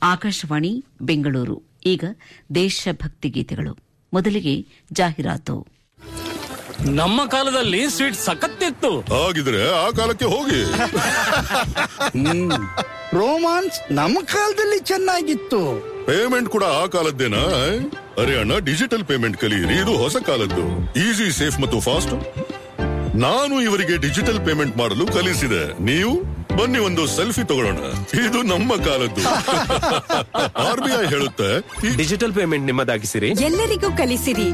ಆಕಾಶವಾಣಿ ಬೆಂಗಳೂರು ಈಗ ದೇಶಭಕ್ತಿ ಗೀತೆಗಳು ಮೊದಲಿಗೆ ಜಾಹೀರಾತು ನಮ್ಮ ಕಾಲದಲ್ಲಿ ಸ್ವೀಟ್ ಸಖತ್ತಿತ್ತು ಹಾಗಿದ್ರೆ ಆ ಕಾಲಕ್ಕೆ ಹೋಗಿ ರೋಮಾನ್ಸ್ ನಮ್ಮ ಕಾಲದಲ್ಲಿ ಚೆನ್ನಾಗಿತ್ತು ಪೇಮೆಂಟ್ ಕೂಡ ಆ ಕಾಲದ್ದೇನಾ ಅರೆ ಅಣ್ಣ ಡಿಜಿಟಲ್ ಪೇಮೆಂಟ್ ಕಲಿಯಿರಿ ಇದು ಹೊಸ ಕಾಲದ್ದು ಈಸಿ ಸೇಫ್ ಮತ್ತು ಫಾಸ್ಟ್ ನಾನು ಇವರಿಗೆ ಡಿಜಿಟಲ್ ಪೇಮೆಂಟ್ ಮಾಡಲು ಕಲಿಸಿದೆ ನೀವು ಬನ್ನಿ ಒಂದು ಸೆಲ್ಫಿ ತಗೊಳ್ಳೋಣ ಇದು ನಮ್ಮ ಕಾಲದ್ದು ಆರ್ ಬಿ ಐ ಹೇಳುತ್ತೆ ಈ- ಡಿಜಿಟಲ್ ಪೇಮೆಂಟ್ ನಿಮ್ಮದಾಗಿಸಿರಿ ಎಲ್ಲರಿಗೂ ಕಲಿಸಿರಿ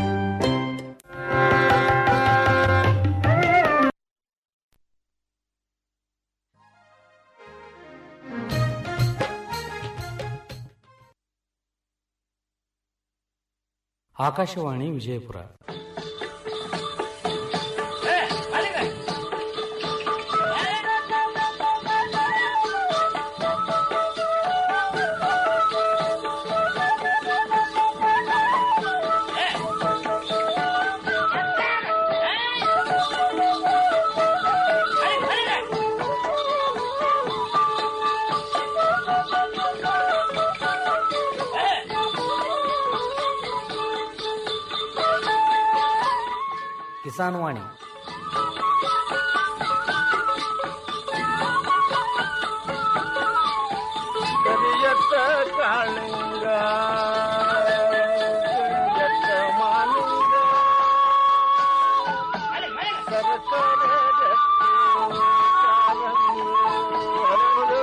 ಆಕಾಶವಾಣಿ ವಿಜಯಪುರ ಕಿಸಾನ್ ವಾಣಿ ಕರಿಯತ್ತ ಕಾಳಿಂಗ ಕರಿಯತ್ತ ಮಾಲಿಂಗ ಸರಸರ ರಕ್ತಿ ಕಾರಂಗಿ ಹರಡು.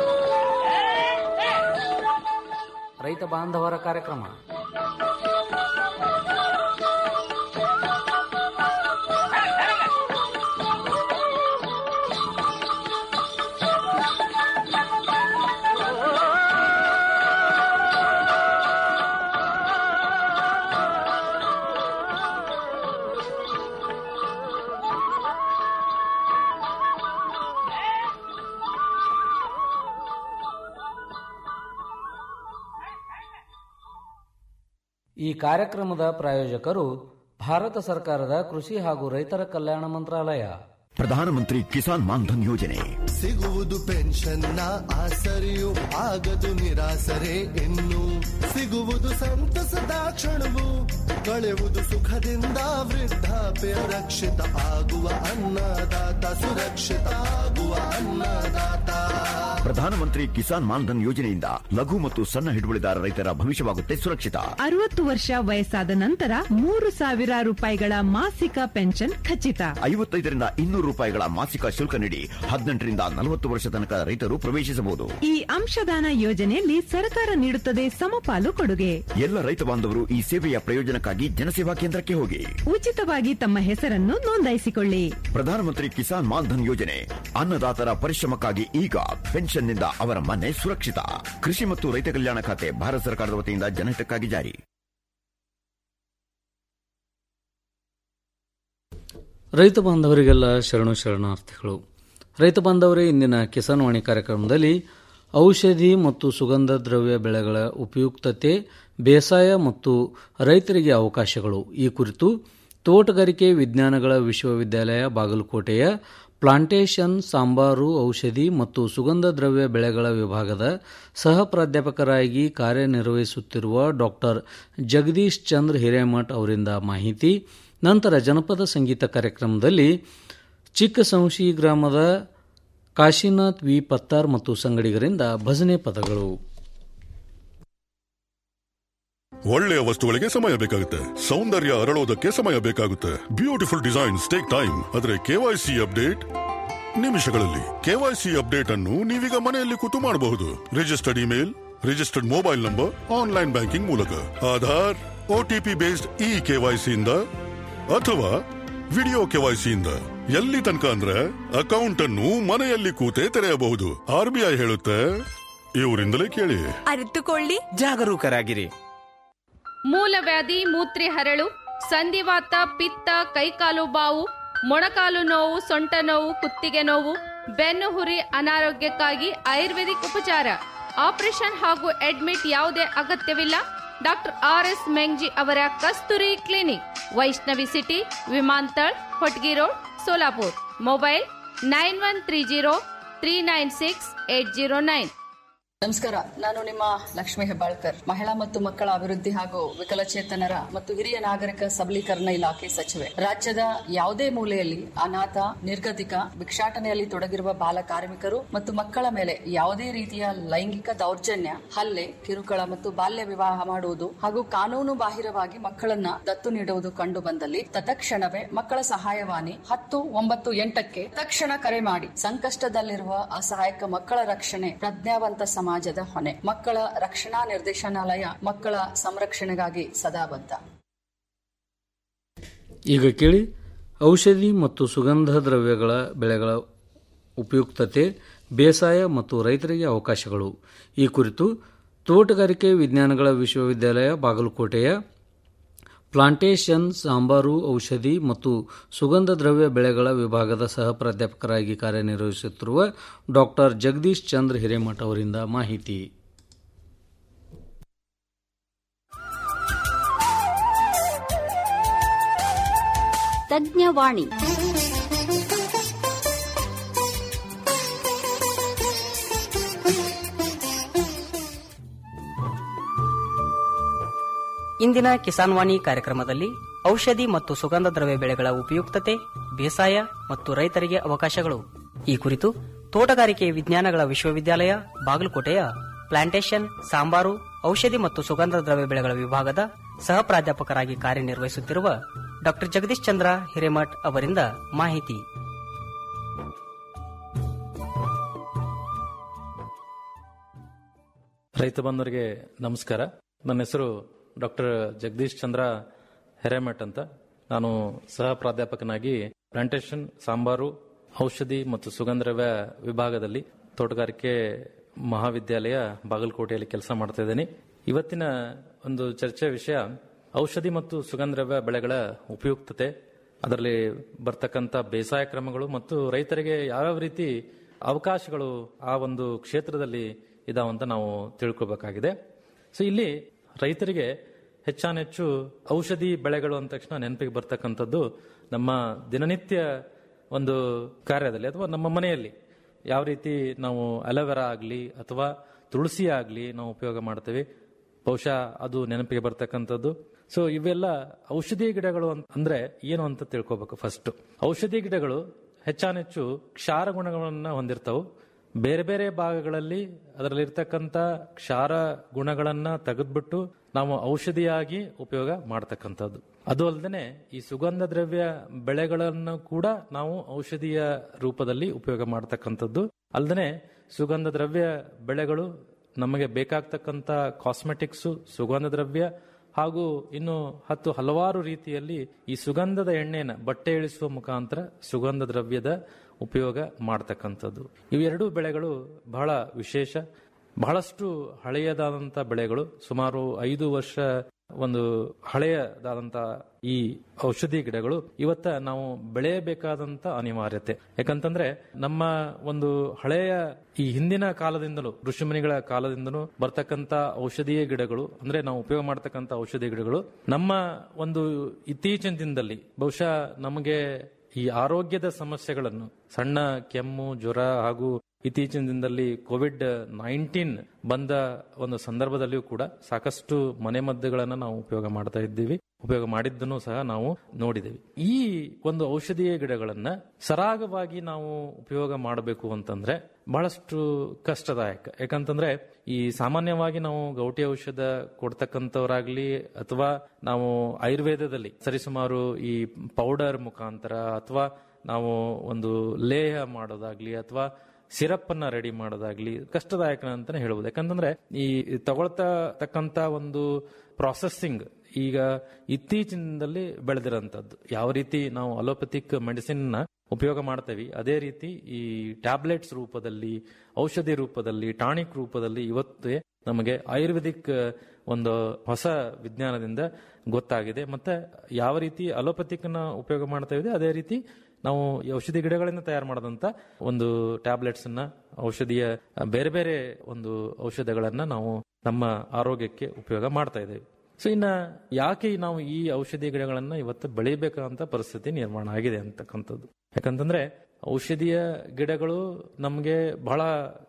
ರೈತ ಬಾಂಧವರ ಕಾರ್ಯಕ್ರಮ ಈ ಕಾರ್ಯಕ್ರಮದ ಪ್ರಾಯೋಜಕರು ಭಾರತ ಸರ್ಕಾರದ ಕೃಷಿ ಹಾಗೂ ರೈತರ ಕಲ್ಯಾಣ ಮಂತ್ರಾಲಯ ಪ್ರಧಾನಮಂತ್ರಿ ಕಿಸಾನ್ ಮಾನ್ಧನ್ ಯೋಜನೆ ಸಿಗುವುದು ಪೆನ್ಷನ್ನ ಆಸರೆಯು ಆಗದು ನಿರಾಸರೆ ಇನ್ನು ಸಿಗುವುದು ಸಂತಸದ ಕ್ಷಣವು ಕಳೆಯುವುದು ಸುಖದಿಂದ ವೃದ್ಧಾಪ್ಯ ರಕ್ಷಿತ ಆಗುವ ಅನ್ನದಾತ ಸುರಕ್ಷಿತ ಆಗುವ ಅನ್ನದಾತ ಪ್ರಧಾನಮಂತ್ರಿ ಕಿಸಾನ್ ಮಾನ್ಧನ್ ಯೋಜನೆಯಿಂದ ಲಘು ಮತ್ತು ಸಣ್ಣ ಹಿಡುವಳಿದಾರ ರೈತರ ಭವಿಷ್ಯವಾಗುತ್ತೆ ಸುರಕ್ಷಿತ ಅರವತ್ತು ವರ್ಷ ವಯಸ್ಸಾದ ನಂತರ ಮೂರು ಸಾವಿರ ರೂಪಾಯಿಗಳ ಮಾಸಿಕ ಪೆನ್ಷನ್ ಖಚಿತ ಐವತ್ತೈದರಿಂದ ಇನ್ನೂರು ರೂಪಾಯಿಗಳ ಮಾಸಿಕ ಶುಲ್ಕ ನೀಡಿ ಹದಿನೆಂಟರಿಂದ ನಲವತ್ತು ವರ್ಷ ತನಕ ರೈತರು ಪ್ರವೇಶಿಸಬಹುದು ಈ ಅಂಶದಾನ ಯೋಜನೆಯಲ್ಲಿ ಸರ್ಕಾರ ನೀಡುತ್ತದೆ ಸಮಪಾಲು ಕೊಡುಗೆ ಎಲ್ಲ ರೈತ ಬಾಂಧವರು ಈ ಸೇವೆಯ ಪ್ರಯೋಜನಕ್ಕಾಗಿ ಜನಸೇವಾ ಕೇಂದ್ರಕ್ಕೆ ಹೋಗಿ ಉಚಿತವಾಗಿ ತಮ್ಮ ಹೆಸರನ್ನು ನೋಂದಾಯಿಸಿಕೊಳ್ಳಿ ಪ್ರಧಾನಮಂತ್ರಿ ಕಿಸಾನ್ ಮಾನ್ಧನ್ ಯೋಜನೆ ಅನ್ನದಾತರ ಪರಿಶ್ರಮಕ್ಕಾಗಿ ಈಗ ಪೆನ್ಷನ್ನಿಂದ ಅವರ ಮನೆ ಸುರಕ್ಷಿತ ಕೃಷಿ ಮತ್ತು ರೈತ ಕಲ್ಯಾಣ ಖಾತೆ ಭಾರತ ಸರ್ಕಾರದ ವತಿಯಿಂದ ಜನಹಿತಕ್ಕಾಗಿ ಜಾರಿ ರೈತ ಬಾಂಧವರಿಗೆಲ್ಲ ಶರಣು ಶರಣಾರ್ಥಿಗಳು ರೈತ ಬಾಂಧವರೇ ಇಂದಿನ ಕಿಸಾನ್ ವಾಣಿ ಕಾರ್ಯಕ್ರಮದಲ್ಲಿ ಔಷಧಿ ಮತ್ತು ಸುಗಂಧ ದ್ರವ್ಯ ಬೆಳೆಗಳ ಉಪಯುಕ್ತತೆ ಬೇಸಾಯ ಮತ್ತು ರೈತರಿಗೆ ಅವಕಾಶಗಳು ಈ ಕುರಿತು ತೋಟಗಾರಿಕೆ ವಿಜ್ಞಾನಗಳ ವಿಶ್ವವಿದ್ಯಾಲಯ ಬಾಗಲಕೋಟೆಯ ಪ್ಲಾಂಟೇಶನ್ ಸಾಂಬಾರು ಔಷಧಿ ಮತ್ತು ಸುಗಂಧ ದ್ರವ್ಯ ಬೆಳೆಗಳ ವಿಭಾಗದ ಸಹ ಪ್ರಾಧ್ಯಾಪಕರಾಗಿ ಕಾರ್ಯನಿರ್ವಹಿಸುತ್ತಿರುವ ಡಾಕ್ಟರ್ ಜಗದೀಶ್ ಚಂದ್ರ ಹಿರೇಮಠ್ ಅವರಿಂದ ಮಾಹಿತಿ ನಂತರ ಜನಪದ ಸಂಗೀತ ಕಾರ್ಯಕ್ರಮದಲ್ಲಿ ಚಿಕ್ಕಸಂಶಿ ಗ್ರಾಮದ ಕಾಶಿನಾಥ್ ವಿ ಪತ್ತಾರ್ ಮತ್ತು ಸಂಗಡಿಗರಿಂದ ಭಜನೆ ಪದಗಳು ಒಳ್ಳೆಯ ವಸ್ತುಗಳಿಗೆ ಸಮಯ ಬೇಕಾಗುತ್ತೆ ಸೌಂದರ್ಯ ಅರಳೋದಕ್ಕೆ ಸಮಯ ಬೇಕಾಗುತ್ತೆ ಬ್ಯೂಟಿಫುಲ್ ಡಿಸೈನ್ಸ್ ಟೇಕ್ ಟೈಮ್ ಆದ್ರೆ ಕೆವೈಸಿ ಅಪ್ಡೇಟ್ ನಿಮಿಷಗಳಲ್ಲಿ ಕೆವೈಸಿ ಅಪ್ಡೇಟ್ ಅನ್ನು ನೀವೀಗ ಮನೆಯಲ್ಲಿ ಕೂತು ಮಾಡಬಹುದು registered email registered mobile number online banking ಮೂಲಕ Aadhaar OTP based e KYC ಇಂದ ಅಥವಾ ವಿಡಿಯೋ ಕೆವೈಸಿ ಇಂದ ಎಲ್ಲಿ ತನಕ ಅಂದ್ರೆ ಅಕೌಂಟ್ ಅನ್ನು ಮನೆಯಲ್ಲಿ ಕೂತೇ ತೆರೆಯಬಹುದು ಆರ್ ಬಿ ಐ ಹೇಳುತ್ತೆ ಇವರಿಂದಲೇ ಕೇಳಿ ಅರಿತುಕೊಳ್ಳಿ ಜಾಗರೂಕರಾಗಿರಿ ಮೂಲವ್ಯಾಧಿ ಮೂತ್ರಿ ಹರಳು ಸಂಧಿವಾತ ಪಿತ್ತ ಕೈಕಾಲು ಬಾವು ಮೊಣಕಾಲು ನೋವು ಸೊಂಟ ನೋವು ಕುತ್ತಿಗೆ ನೋವು ಬೆನ್ನು ಹುರಿ ಅನಾರೋಗ್ಯಕ್ಕಾಗಿ ಆಯುರ್ವೇದಿಕ್ ಉಪಚಾರ ಆಪರೇಷನ್ ಹಾಗೂ ಅಡ್ಮಿಟ್ ಯಾವುದೇ ಅಗತ್ಯವಿಲ್ಲ ಡಾಕ್ಟರ್ ಆರ್ ಎಸ್ ಮೆಂಗ್ಜಿ ಅವರ Kasturi clinic Vaishnavi city Vimantal Hotgi road Solapur mobile nine one three zero three nine six eight zero nine ನಮಸ್ಕಾರ ನಾನು ನಿಮ್ಮ ಲಕ್ಷ್ಮೀ ಹೆಬ್ಬಾಳ್ಕರ್ ಮಹಿಳಾ ಮತ್ತು ಮಕ್ಕಳ ಅಭಿವೃದ್ಧಿ ಹಾಗೂ ವಿಕಲಚೇತನರ ಮತ್ತು ಹಿರಿಯ ನಾಗರಿಕ ಸಬಲೀಕರಣ ಇಲಾಖೆ ಸಚಿವೆ ರಾಜ್ಯದ ಯಾವುದೇ ಮೂಲೆಯಲ್ಲಿ ಅನಾಥ ನಿರ್ಗತಿಕ ಭಿಕ್ಷಾಟನೆಯಲ್ಲಿ ತೊಡಗಿರುವ ಬಾಲ ಕಾರ್ಮಿಕರು ಮತ್ತು ಮಕ್ಕಳ ಮೇಲೆ ಯಾವುದೇ ರೀತಿಯ ಲೈಂಗಿಕ ದೌರ್ಜನ್ಯ ಹಲ್ಲೆ ಕಿರುಕುಳ ಮತ್ತು ಬಾಲ್ಯ ವಿವಾಹ ಮಾಡುವುದು ಹಾಗೂ ಕಾನೂನು ಬಾಹಿರವಾಗಿ ಮಕ್ಕಳನ್ನ ದತ್ತು ನೀಡುವುದು ಕಂಡು ಬಂದಲ್ಲಿ ತತ್ಕ್ಷಣವೇ ಮಕ್ಕಳ ಸಹಾಯವಾಣಿ ಹತ್ತು ಒಂಬತ್ತು ಎಂಟಕ್ಕೆ ತಕ್ಷಣ ಕರೆ ಮಾಡಿ ಸಂಕಷ್ಟದಲ್ಲಿರುವ ಅಸಹಾಯಕ ಮಕ್ಕಳ ರಕ್ಷಣೆ ಪ್ರಜ್ಞಾವಂತ ಸಮಾಜದ ಹೊಣೆ ಮಕ್ಕಳ ರಕ್ಷಣಾ ನಿರ್ದೇಶನಾಲಯ ಮಕ್ಕಳ ಸಂರಕ್ಷಣೆಗಾಗಿ ಸದಾ ಬದ್ಧ ಈಗ ಕೇಳಿ ಔಷಧಿ ಮತ್ತು ಸುಗಂಧ ದ್ರವ್ಯಗಳ ಬೆಳೆಗಳ ಉಪಯುಕ್ತತೆ ಬೇಸಾಯ ಮತ್ತು ರೈತರಿಗೆ ಅವಕಾಶಗಳು ಈ ಕುರಿತು ತೋಟಗಾರಿಕೆ ವಿಜ್ಞಾನಗಳ ವಿಶ್ವವಿದ್ಯಾಲಯ ಬಾಗಲಕೋಟೆಯ ಪ್ಲಾಂಟೇಶನ್ ಸಾಂಬಾರು ಔಷಧಿ ಮತ್ತು ಸುಗಂಧ ದ್ರವ್ಯ ಬೆಳೆಗಳ ವಿಭಾಗದ ಸಹ ಪ್ರಾಧ್ಯಾಪಕರಾಗಿ ಕಾರ್ಯನಿರ್ವಹಿಸುತ್ತಿರುವ ಡಾಕ್ಟರ್ ಜಗದೀಶ್ ಚಂದ್ರ ಹಿರೇಮಠ ಅವರಿಂದ ಮಾಹಿತಿ ತಜ್ಞವಾಣಿ ಇಂದಿನ ಕಿಸಾನ್ ವಾಣಿ ಕಾರ್ಯಕ್ರಮದಲ್ಲಿ ಔಷಧಿ ಮತ್ತು ಸುಗಂಧ ದ್ರವ್ಯ ಬೆಳೆಗಳ ಉಪಯುಕ್ತತೆ ಬೇಸಾಯ ಮತ್ತು ರೈತರಿಗೆ ಅವಕಾಶಗಳು ಈ ಕುರಿತು ತೋಟಗಾರಿಕೆ ವಿಜ್ಞಾನಗಳ ವಿಶ್ವವಿದ್ಯಾಲಯ ಬಾಗಲಕೋಟೆಯ ಪ್ಲಾಂಟೇಶನ್ ಸಾಂಬಾರು ಔಷಧಿ ಮತ್ತು ಸುಗಂಧ ದ್ರವ್ಯ ಬೆಳೆಗಳ ವಿಭಾಗದ ಸಹ ಪ್ರಾಧ್ಯಾಪಕರಾಗಿ ಕಾರ್ಯನಿರ್ವಹಿಸುತ್ತಿರುವ ಡಾ ಜಗದೀಶ್ ಚಂದ್ರ ಹಿರೇಮಠ್ ಅವರಿಂದ ಮಾಹಿತಿ ರೈತ ಬಂಧುವರಿಗೆ ನಮಸ್ಕಾರ ನನ್ನ ಹೆಸರು ಡಾಕ್ಟರ್ ಜಗದೀಶ್ ಚಂದ್ರ ಹೆರೆಮಠ್ ಅಂತ ನಾನು ಸಹ ಪ್ರಾಧ್ಯಾಪಕನಾಗಿ ಪ್ಲಾಂಟೇಶನ್ ಸಾಂಬಾರು ಔಷಧಿ ಮತ್ತು ಸುಗಂಧದ್ರವ್ಯ ವಿಭಾಗದಲ್ಲಿ ತೋಟಗಾರಿಕೆ ಮಹಾವಿದ್ಯಾಲಯ ಬಾಗಲಕೋಟೆಯಲ್ಲಿ ಕೆಲಸ ಮಾಡ್ತಾ ಇದ್ದೇನೆ ಇವತ್ತಿನ ಒಂದು ಚರ್ಚೆಯ ವಿಷಯ ಔಷಧಿ ಮತ್ತು ಸುಗಂಧದ್ರವ್ಯ ಬೆಳೆಗಳ ಉಪಯುಕ್ತತೆ ಅದರಲ್ಲಿ ಬರ್ತಕ್ಕಂಥ ಬೇಸಾಯ ಕ್ರಮಗಳು ಮತ್ತು ರೈತರಿಗೆ ಯಾವ್ಯಾವ ರೀತಿ ಅವಕಾಶಗಳು ಆ ಒಂದು ಕ್ಷೇತ್ರದಲ್ಲಿ ಇದಾವಂತ ನಾವು ತಿಳ್ಕೊಬೇಕಾಗಿದೆ ಸೊ ಇಲ್ಲಿ ರೈತರಿಗೆ ಹೆಚ್ಚಾನೆಚ್ಚು ಔಷಧಿ ಬೆಳೆಗಳು ಅಂದ ತಕ್ಷಣ ನೆನಪಿಗೆ ಬರ್ತಕ್ಕಂಥದ್ದು ನಮ್ಮ ದಿನನಿತ್ಯ ಒಂದು ಕಾರ್ಯದಲ್ಲಿ ಅಥವಾ ನಮ್ಮ ಮನೆಯಲ್ಲಿ ಯಾವ ರೀತಿ ನಾವು ಅಲೋವೆರಾ ಆಗಲಿ ಅಥವಾ ತುಳಸಿ ಆಗಲಿ ನಾವು ಉಪಯೋಗ ಮಾಡ್ತೇವೆ ಬಹುಶಃ ಅದು ನೆನಪಿಗೆ ಬರ್ತಕ್ಕಂಥದ್ದು ಸೊ ಇವೆಲ್ಲ ಔಷಧಿ ಗಿಡಗಳು ಅಂತ- ಅಂದ್ರೆ ಏನು ಅಂತ ತಿಳ್ಕೊಬೇಕು ಫಸ್ಟ್ ಔಷಧಿ ಗಿಡಗಳು ಹೆಚ್ಚಾನೆಚ್ಚು ಕ್ಷಾರ ಗುಣಗಳನ್ನ ಹೊಂದಿರ್ತಾವು ಬೇರೆ ಬೇರೆ ಭಾಗಗಳಲ್ಲಿ ಅದರಲ್ಲಿರ್ತಕ್ಕಂಥ ಕ್ಷಾರ ಗುಣಗಳನ್ನ ತೆಗೆದ್ಬಿಟ್ಟು ನಾವು ಔಷಧಿಯಾಗಿ ಉಪಯೋಗ ಮಾಡ್ತಕ್ಕಂಥದ್ದು ಅದು ಅಲ್ಲದೆ ಈ ಸುಗಂಧ ದ್ರವ್ಯ ಬೆಳೆಗಳನ್ನು ಕೂಡ ನಾವು ಔಷಧಿಯ ರೂಪದಲ್ಲಿ ಉಪಯೋಗ ಮಾಡ್ತಕ್ಕಂಥದ್ದು ಅಲ್ಲದೆ ಸುಗಂಧ ದ್ರವ್ಯ ಬೆಳೆಗಳು ನಮಗೆ ಬೇಕಾಗ್ತಕ್ಕಂಥ ಕಾಸ್ಮೆಟಿಕ್ಸು ಸುಗಂಧ ದ್ರವ್ಯ ಹಾಗೂ ಇನ್ನು ಹತ್ತು ಹಲವಾರು ರೀತಿಯಲ್ಲಿ ಈ ಸುಗಂಧದ ಎಣ್ಣೆನ ಬಟ್ಟೆ ಇಳಿಸುವ ಮುಖಾಂತರ ಸುಗಂಧ ದ್ರವ್ಯದ ಉಪಯೋಗ ಮಾಡ್ತಕ್ಕಂಥದ್ದು ಇವೆರಡೂ ಬೆಳೆಗಳು ಬಹಳ ವಿಶೇಷ ಬಹಳಷ್ಟು ಹಳೆಯದಾದಂಥ ಬೆಳೆಗಳು ಸುಮಾರು ಐದು ವರ್ಷ ಒಂದು ಹಳೆಯದಾದಂಥ ಈ ಔಷಧಿ ಗಿಡಗಳು ಇವತ್ತ ನಾವು ಬೆಳೆಯಬೇಕಾದಂತ ಅನಿವಾರ್ಯತೆ ಯಾಕಂತಂದ್ರೆ ನಮ್ಮ ಒಂದು ಹಳೆಯ ಈ ಹಿಂದಿನ ಕಾಲದಿಂದಲೂ ಋಷಿಮುನಿಗಳ ಕಾಲದಿಂದಲೂ ಬರ್ತಕ್ಕಂತ ಔಷಧೀಯ ಗಿಡಗಳು ಅಂದ್ರೆ ನಾವು ಉಪಯೋಗ ಮಾಡ್ತಕ್ಕಂತ ಔಷಧಿ ಗಿಡಗಳು ನಮ್ಮ ಒಂದು ಇತ್ತೀಚಿನ ದಿನದಲ್ಲಿ ಬಹುಶಃ ನಮಗೆ ಈ ಆರೋಗ್ಯದ ಸಮಸ್ಯೆಗಳನ್ನು ಸಣ್ಣ ಕೆಮ್ಮು ಜ್ವರ ಹಾಗೂ ಇತ್ತೀಚಿನ ದಿನದಲ್ಲಿ ಕೋವಿಡ್ ನೈನ್ಟೀನ್ ಬಂದ ಒಂದು ಸಂದರ್ಭದಲ್ಲಿಯೂ ಕೂಡ ಸಾಕಷ್ಟು ಮನೆಮದ್ದುಗಳನ್ನು ನಾವು ಉಪಯೋಗ ಮಾಡ್ತಾ ಇದ್ದೀವಿ ಉಪಯೋಗ ಮಾಡಿದ್ದನ್ನು ಸಹ ನಾವು ನೋಡಿದ್ದೇವೆ ಈ ಒಂದು ಔಷಧೀಯ ಗಿಡಗಳನ್ನ ಸರಾಗವಾಗಿ ನಾವು ಉಪಯೋಗ ಮಾಡಬೇಕು ಅಂತಂದ್ರೆ ಬಹಳಷ್ಟು ಕಷ್ಟದಾಯಕ ಯಾಕಂತಂದ್ರೆ ಈ ಸಾಮಾನ್ಯವಾಗಿ ನಾವು ಗೌಟಿ ಔಷಧ ಕೊಡ್ತಕ್ಕಂಥವ್ರಾಗ್ಲಿ ಅಥವಾ ನಾವು ಆಯುರ್ವೇದದಲ್ಲಿ ಸರಿಸುಮಾರು ಈ ಪೌಡರ್ ಮುಖಾಂತರ ಅಥವಾ ನಾವು ಒಂದು ಲೇಹ ಮಾಡೋದಾಗ್ಲಿ ಅಥವಾ ಸಿರಪ್ ಅನ್ನ ರೆಡಿ ಮಾಡೋದಾಗ್ಲಿ ಕಷ್ಟದಾಯಕ ಅಂತಾನೆ ಹೇಳ್ಬೋದು ಯಾಕಂತಂದ್ರೆ ಈ ತಗೊಳ್ತಾ ತಕ್ಕಂತ ಒಂದು ಪ್ರಾಸೆಸಿಂಗ್ ಈಗ ಇತ್ತೀಚಿನದಲ್ಲಿ ಬೆಳೆದಿರೋಂಥದ್ದು ಯಾವ ರೀತಿ ನಾವು ಅಲೋಪತಿಕ್ ಮೆಡಿಸಿನ್ ನ ಉಪಯೋಗ ಮಾಡ್ತೇವೆ ಅದೇ ರೀತಿ ಈ ಟ್ಯಾಬ್ಲೆಟ್ಸ್ ರೂಪದಲ್ಲಿ ಔಷಧಿ ರೂಪದಲ್ಲಿ ಟಾನಿಕ್ ರೂಪದಲ್ಲಿ ಇವತ್ತೇ ನಮಗೆ ಆಯುರ್ವೇದಿಕ್ ಒಂದು ಹೊಸ ವಿಜ್ಞಾನದಿಂದ ಗೊತ್ತಾಗಿದೆ ಮತ್ತೆ ಯಾವ ರೀತಿ ಅಲೋಪತಿಕ್ ನ ಉಪಯೋಗ ಮಾಡ್ತಾ ಇದೆ ಅದೇ ರೀತಿ ನಾವು ಈ ಔಷಧಿ ಗಿಡಗಳಿಂದ ತಯಾರು ಮಾಡಿದಂತ ಒಂದು ಟ್ಯಾಬ್ಲೆಟ್ಸ್ ಅನ್ನ ಔಷಧಿಯ ಬೇರೆ ಬೇರೆ ಒಂದು ಔಷಧಗಳನ್ನ ನಾವು ನಮ್ಮ ಆರೋಗ್ಯಕ್ಕೆ ಉಪಯೋಗ ಮಾಡ್ತಾ ಇದ್ದೇವೆ ಸೊ ಇನ್ನ ಯಾಕೆ ನಾವು ಈ ಔಷಧಿ ಗಿಡಗಳನ್ನ ಇವತ್ತು ಬೆಳಿಬೇಕಂತ ಪರಿಸ್ಥಿತಿ ನಿರ್ಮಾಣ ಆಗಿದೆ ಅಂತಕ್ಕಂಥದ್ದು ಯಾಕಂತಂದ್ರೆ ಔಷಧಿಯ ಗಿಡಗಳು ನಮಗೆ ಬಹಳ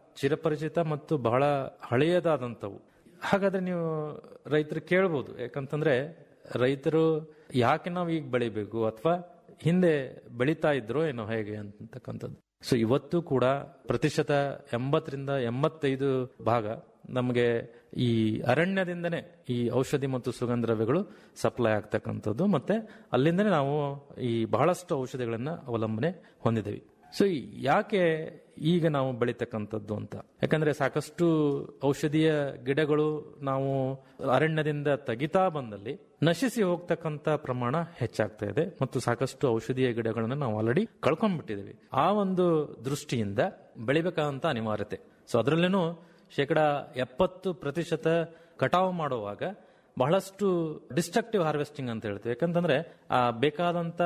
ಚಿರಪರಿಚಿತ ಮತ್ತು ಬಹಳ ಹಳೆಯದಾದಂಥವು ಹಾಗಾದ್ರೆ ನೀವು ರೈತರು ಕೇಳ್ಬೋದು ಯಾಕಂತಂದ್ರೆ ರೈತರು ಯಾಕೆ ನಾವು ಈಗ ಬೆಳಿಬೇಕು ಅಥವಾ ಹಿಂದೆ ಬೆಳೀತಾ ಇದ್ರು ಏನೋ ಹೇಗೆ ಅಂತಕ್ಕಂಥದ್ದು ಸೊ ಇವತ್ತು ಕೂಡ ಪ್ರತಿಶತ ಎಂಬತ್ತರಿಂದ ಎಂಬತ್ತೈದು ಭಾಗ ನಮಗೆ ಈ ಅರಣ್ಯದಿಂದನೇ ಈ ಔಷಧಿ ಮತ್ತು ಸುಗಂಧ ದ್ರವ್ಯಗಳು ಸಪ್ಲೈ ಆಗ್ತಕ್ಕಂಥದ್ದು ಮತ್ತೆ ಅಲ್ಲಿಂದನೇ ನಾವು ಈ ಬಹಳಷ್ಟು ಔಷಧಿಗಳನ್ನ ಅವಲಂಬನೆ ಹೊಂದಿದ್ದೇವೆ ಸೊ ಯಾಕೆ ಈಗ ನಾವು ಬೆಳೀತಕ್ಕಂಥದ್ದು ಅಂತ ಯಾಕಂದ್ರೆ ಸಾಕಷ್ಟು ಔಷಧೀಯ ಗಿಡಗಳು ನಾವು ಅರಣ್ಯದಿಂದ ತೆಗಿತಾ ಬಂದಲ್ಲಿ ನಶಿಸಿ ಹೋಗ್ತಕ್ಕಂಥ ಪ್ರಮಾಣ ಹೆಚ್ಚಾಗ್ತಾ ಇದೆ ಮತ್ತು ಸಾಕಷ್ಟು ಔಷಧೀಯ ಗಿಡಗಳನ್ನು ನಾವು ಆಲ್ರೆಡಿ ಕಳ್ಕೊಂಡ್ಬಿಟ್ಟಿದ್ದೀವಿ ಆ ಒಂದು ದೃಷ್ಟಿಯಿಂದ ಬೆಳಿಬೇಕಾದಂತ ಅನಿವಾರ್ಯತೆ ಸೊ ಅದರಲ್ಲೇನು ಶೇಕಡ ಎಪ್ಪತ್ತು ಪ್ರತಿಶತ ಕಟಾವು ಮಾಡುವಾಗ ಬಹಳಷ್ಟು ಡಿಸ್ಟ್ರಕ್ಟಿವ್ ಹಾರ್ವೆಸ್ಟಿಂಗ್ ಅಂತ ಹೇಳ್ತೀವಿ ಯಾಕಂತಂದ್ರೆ ಆ ಬೇಕಾದಂತ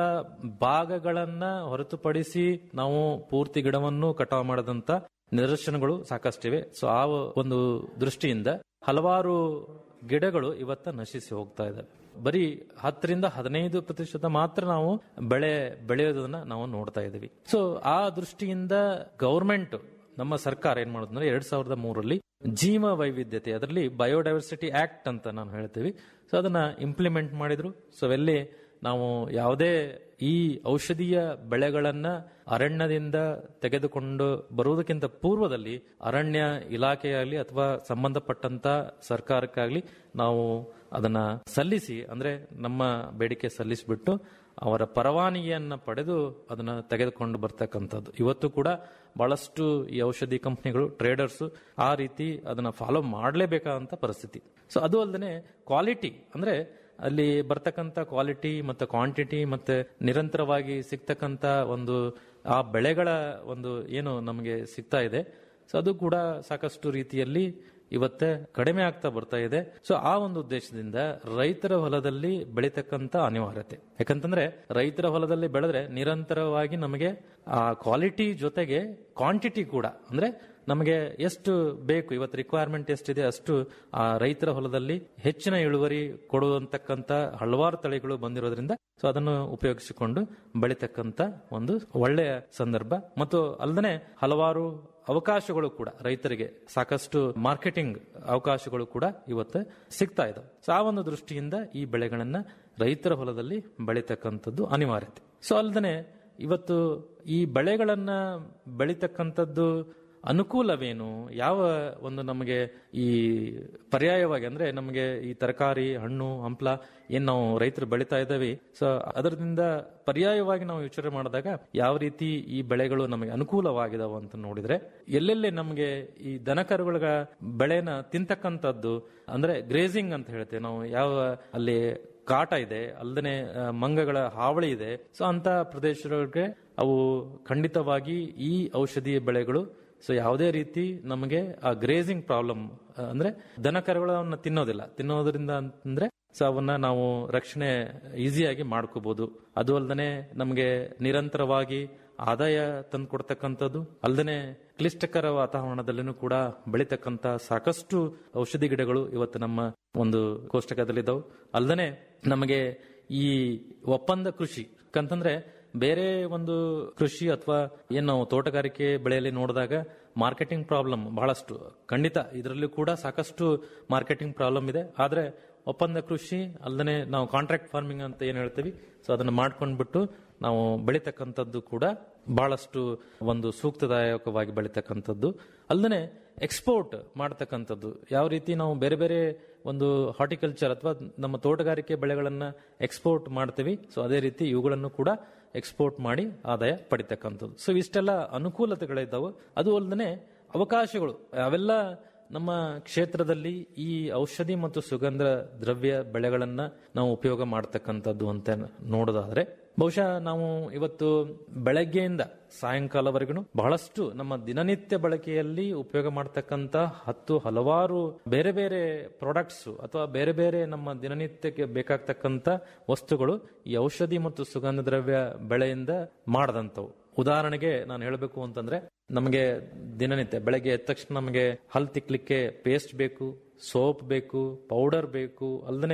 ಭಾಗಗಳನ್ನ ಹೊರತುಪಡಿಸಿ ನಾವು ಪೂರ್ತಿ ಗಿಡವನ್ನು ಕಟಾವು ಮಾಡದಂತ ನಿದರ್ಶನಗಳು ಸಾಕಷ್ಟಿವೆ ಸೊ ಆ ಒಂದು ದೃಷ್ಟಿಯಿಂದ ಹಲವಾರು ಗಿಡಗಳು ಇವತ್ತ ನಶಿಸಿ ಹೋಗ್ತಾ ಇದ್ದಾವೆ ಬರೀ ಹತ್ತರಿಂದ ಹದಿನೈದು ಪ್ರತಿಶತ ಮಾತ್ರ ನಾವು ಬೆಳೆ ಬೆಳೆಯೋದನ್ನ ನಾವು ನೋಡ್ತಾ ಇದ್ದೀವಿ ಸೊ ಆ ದೃಷ್ಟಿಯಿಂದ ಗೌರ್ಮೆಂಟ್ ನಮ್ಮ ಸರ್ಕಾರ ಏನ್ ಮಾಡೋದಂದ್ರೆ ಎರಡ್ ಸಾವಿರದ ಮೂರರಲ್ಲಿ ಜೀವ ವೈವಿಧ್ಯತೆ ಅದರಲ್ಲಿ ಬಯೋಡೈವರ್ಸಿಟಿ ಆಕ್ಟ್ ಅಂತ ನಾನು ಹೇಳ್ತೀವಿ ಸೊ ಅದನ್ನ ಇಂಪ್ಲಿಮೆಂಟ್ ಮಾಡಿದ್ರು ಸೊ ಎಲ್ಲಿ ನಾವು ಯಾವುದೇ ಈ ಔಷಧೀಯ ಬೆಳೆಗಳನ್ನ ಅರಣ್ಯದಿಂದ ತೆಗೆದುಕೊಂಡು ಬರುವುದಕ್ಕಿಂತ ಪೂರ್ವದಲ್ಲಿ ಅರಣ್ಯ ಇಲಾಖೆಯಾಗಲಿ ಅಥವಾ ಸಂಬಂಧಪಟ್ಟಂತ ಸರ್ಕಾರಕ್ಕಾಗ್ಲಿ ನಾವು ಅದನ್ನ ಸಲ್ಲಿಸಿ ಅಂದ್ರೆ ನಮ್ಮ ಬೇಡಿಕೆ ಸಲ್ಲಿಸಿಬಿಟ್ಟು ಅವರ ಪರವಾನಗಿಯನ್ನ ಪಡೆದು ಅದನ್ನ ತೆಗೆದುಕೊಂಡು ಬರ್ತಕ್ಕಂಥದ್ದು ಇವತ್ತು ಕೂಡ ಬಹಳಷ್ಟು ಈ ಔಷಧಿ ಕಂಪನಿಗಳು ಟ್ರೇಡರ್ಸ್ ಆ ರೀತಿ ಅದನ್ನ ಫಾಲೋ ಮಾಡಲೇಬೇಕಾದಂತ ಪರಿಸ್ಥಿತಿ ಸೊ ಅದು ಅಲ್ಲದೆ ಕ್ವಾಲಿಟಿ ಅಂದ್ರೆ ಅಲ್ಲಿ ಬರ್ತಕ್ಕಂಥ ಕ್ವಾಲಿಟಿ ಮತ್ತೆ ಕ್ವಾಂಟಿಟಿ ಮತ್ತೆ ನಿರಂತರವಾಗಿ ಸಿಗ್ತಕ್ಕಂಥ ಒಂದು ಆ ಬೆಳೆಗಳ ಒಂದು ಏನು ನಮಗೆ ಸಿಗ್ತಾ ಇದೆ ಸೊ ಅದು ಕೂಡ ಸಾಕಷ್ಟು ರೀತಿಯಲ್ಲಿ ಇವತ್ತೇ ಕಡಿಮೆ ಆಗ್ತಾ ಬರ್ತಾ ಇದೆ ಸೊ ಆ ಒಂದು ಉದ್ದೇಶದಿಂದ ರೈತರ ಹೊಲದಲ್ಲಿ ಬೆಳೀತಕ್ಕಂತ ಅನಿವಾರ್ಯತೆ ಯಾಕಂತಂದ್ರೆ ರೈತರ ಹೊಲದಲ್ಲಿ ಬೆಳೆದ್ರೆ ನಿರಂತರವಾಗಿ ನಮಗೆ ಆ ಕ್ವಾಲಿಟಿ ಜೊತೆಗೆ ಕ್ವಾಂಟಿಟಿ ಕೂಡ ಅಂದ್ರೆ ನಮಗೆ ಎಷ್ಟು ಬೇಕು ಇವತ್ತು ರಿಕ್ವೈರ್ಮೆಂಟ್ ಎಷ್ಟಿದೆ ಅಷ್ಟು ಆ ರೈತರ ಹೊಲದಲ್ಲಿ ಹೆಚ್ಚಿನ ಇಳುವರಿ ಕೊಡುವಂತಕ್ಕಂತ ಹಲವಾರು ತಳಿಗಳು ಬಂದಿರೋದ್ರಿಂದ ಸೊ ಅದನ್ನು ಉಪಯೋಗಿಸಿಕೊಂಡು ಬೆಳಿತಕ್ಕಂತ ಒಂದು ಒಳ್ಳೆಯ ಸಂದರ್ಭ ಮತ್ತು ಅಲ್ಲದೆ ಹಲವಾರು ಅವಕಾಶಗಳು ಕೂಡ ರೈತರಿಗೆ ಸಾಕಷ್ಟು ಮಾರ್ಕೆಟಿಂಗ್ ಅವಕಾಶಗಳು ಕೂಡ ಇವತ್ತು ಸಿಗ್ತಾ ಇದಾವೆ ಸೊ ಆ ಒಂದು ದೃಷ್ಟಿಯಿಂದ ಈ ಬೆಳೆಗಳನ್ನ ರೈತರ ಹೊಲದಲ್ಲಿ ಬೆಳೀತಕ್ಕಂಥದ್ದು ಅನಿವಾರ್ಯತೆ ಸೊ ಅಲ್ಲದೆ ಇವತ್ತು ಈ ಬೆಳೆಗಳನ್ನ ಬೆಳೀತಕ್ಕಂಥದ್ದು ಅನುಕೂಲವೇನು ಯಾವ ಒಂದು ನಮಗೆ ಈ ಪರ್ಯಾಯವಾಗಿ ಅಂದ್ರೆ ನಮಗೆ ಈ ತರಕಾರಿ ಹಣ್ಣು ಹಂಪ್ಲ ಏನ್ ನಾವು ರೈತರು ಬೆಳೀತಾ ಇದ್ದೇವೆ ಸೊ ಅದರಿಂದ ಪರ್ಯಾಯವಾಗಿ ನಾವು ವಿಚಾರ ಮಾಡಿದಾಗ ಯಾವ ರೀತಿ ಈ ಬೆಳೆಗಳು ನಮಗೆ ಅನುಕೂಲವಾಗಿದಾವ ಅಂತ ನೋಡಿದ್ರೆ ಎಲ್ಲೆಲ್ಲಿ ನಮಗೆ ಈ ದನಕರುಗಳ ಬೆಳೆನ ತಿಂತಕ್ಕಂಥದ್ದು ಅಂದ್ರೆ ಗ್ರೇಸಿಂಗ್ ಅಂತ ಹೇಳ್ತೇವೆ ನಾವು ಯಾವ ಅಲ್ಲಿ ಕಾಟ ಇದೆ ಅಲ್ಲದೆ ಮಂಗಗಳ ಹಾವಳಿ ಇದೆ ಸೊ ಅಂತ ಪ್ರದೇಶಗಳಿಗೆ ಅವು ಖಂಡಿತವಾಗಿ ಈ ಔಷಧೀಯ ಬೆಳೆಗಳು ಸೊ ಯಾವುದೇ ರೀತಿ ನಮಗೆ ಆ ಗ್ರೇಸಿಂಗ್ ಪ್ರಾಬ್ಲಮ್ ಅಂದ್ರೆ ದನಕರುಗಳನ್ನ ತಿನ್ನೋದಿಲ್ಲ ತಿನ್ನೋದ್ರಿಂದ ಅಂತಂದ್ರೆ ಸೊ ಅವನ್ನ ನಾವು ರಕ್ಷಣೆ ಈಸಿಯಾಗಿ ಮಾಡ್ಕೋಬಹುದು ಅದು ಅಲ್ಲದೆ ನಮಗೆ ನಿರಂತರವಾಗಿ ಆದಾಯ ತಂದು ಕೊಡ್ತಕ್ಕಂಥದ್ದು ಅಲ್ಲದೆ ಕ್ಲಿಷ್ಟಕರ ವಾತಾವರಣದಲ್ಲಿನೂ ಕೂಡ ಬೆಳೀತಕ್ಕಂತ ಸಾಕಷ್ಟು ಔಷಧಿ ಗಿಡಗಳು ಇವತ್ತು ನಮ್ಮ ಒಂದು ಕೋಷ್ಟಕದಲ್ಲಿದ್ದಾವೆ ಅಲ್ಲದೆ ನಮಗೆ ಈ ಒಪ್ಪಂದ ಕೃಷಿ ಯಾಕಂತಂದ್ರೆ ಬೇರೆ ಒಂದು ಕೃಷಿ ಅಥವಾ ಏನು ನಾವು ತೋಟಗಾರಿಕೆ ಬೆಳೆಯಲ್ಲಿ ನೋಡಿದಾಗ ಮಾರ್ಕೆಟಿಂಗ್ ಪ್ರಾಬ್ಲಮ್ ಬಹಳಷ್ಟು ಖಂಡಿತ ಇದರಲ್ಲೂ ಕೂಡ ಸಾಕಷ್ಟು ಮಾರ್ಕೆಟಿಂಗ್ ಪ್ರಾಬ್ಲಮ್ ಇದೆ ಆದ್ರೆ ಒಪ್ಪಂದ ಕೃಷಿ ಅಲ್ಲದೆ ನಾವು ಕಾಂಟ್ರಾಕ್ಟ್ ಫಾರ್ಮಿಂಗ್ ಅಂತ ಏನ್ ಹೇಳ್ತೀವಿ ಸೊ ಅದನ್ನ ಮಾಡ್ಕೊಂಡ್ಬಿಟ್ಟು ನಾವು ಬೆಳೀತಕ್ಕಂಥದ್ದು ಕೂಡ ಬಹಳಷ್ಟು ಒಂದು ಸೂಕ್ತದಾಯಕವಾಗಿ ಬೆಳೀತಕ್ಕಂಥದ್ದು ಅಲ್ಲದೆ ಎಕ್ಸ್ಪೋರ್ಟ್ ಮಾಡ್ತಕ್ಕಂಥದ್ದು ಯಾವ ರೀತಿ ನಾವು ಬೇರೆ ಬೇರೆ ಒಂದು ಹಾರ್ಟಿಕಲ್ಚರ್ ಅಥವಾ ನಮ್ಮ ತೋಟಗಾರಿಕೆ ಬೆಳೆಗಳನ್ನ ಎಕ್ಸ್ಪೋರ್ಟ್ ಮಾಡ್ತೀವಿ ಸೊ ಅದೇ ರೀತಿ ಇವುಗಳನ್ನು ಕೂಡ ಎಕ್ಸ್ಪೋರ್ಟ್ ಮಾಡಿ ಆದಾಯ ಪಡಿತಕ್ಕಂಥದ್ದು ಸೊ ಇಷ್ಟೆಲ್ಲ ಅನುಕೂಲತೆಗಳಿದ್ದಾವೆ ಅದು ಅಲ್ಲದೆ ಅವಕಾಶಗಳು ಅವೆಲ್ಲ ನಮ್ಮ ಕ್ಷೇತ್ರದಲ್ಲಿ ಈ ಔಷಧಿ ಮತ್ತು ಸುಗಂಧ ದ್ರವ್ಯ ಬೆಳೆಗಳನ್ನ ನಾವು ಉಪಯೋಗ ಮಾಡತಕ್ಕಂಥದ್ದು ಅಂತ ನೋಡೋದಾದ್ರೆ ಬಹುಶಃ ನಾವು ಇವತ್ತು ಬೆಳಗ್ಗೆಯಿಂದ ಸಾಯಂಕಾಲವರೆಗೂ ಬಹಳಷ್ಟು ನಮ್ಮ ದಿನನಿತ್ಯ ಬಳಕೆಯಲ್ಲಿ ಉಪಯೋಗ ಮಾಡತಕ್ಕಂತ ಹತ್ತು ಹಲವಾರು ಬೇರೆ ಬೇರೆ ಪ್ರಾಡಕ್ಟ್ಸ್ ಅಥವಾ ಬೇರೆ ಬೇರೆ ನಮ್ಮ ದಿನನಿತ್ಯಕ್ಕೆ ಬೇಕಾಗ್ತಕ್ಕಂತ ವಸ್ತುಗಳು ಈ ಔಷಧಿ ಮತ್ತು ಸುಗಂಧ ದ್ರವ್ಯ ಬೆಳೆಯಿಂದ ಮಾಡದಂತವು ಉದಾಹರಣೆಗೆ ನಾನು ಹೇಳಬೇಕು ಅಂತಂದ್ರೆ ನಮಗೆ ದಿನನಿತ್ಯ ಬೆಳಗ್ಗೆ ಎದ್ದ ತಕ್ಷಣ ನಮಗೆ ಹಲ್ ತಿಕ್ಲಿಕ್ಕೆ ಪೇಸ್ಟ್ ಬೇಕು ಸೋಪ್ ಬೇಕು ಪೌಡರ್ ಬೇಕು ಅಲ್ಲದೆ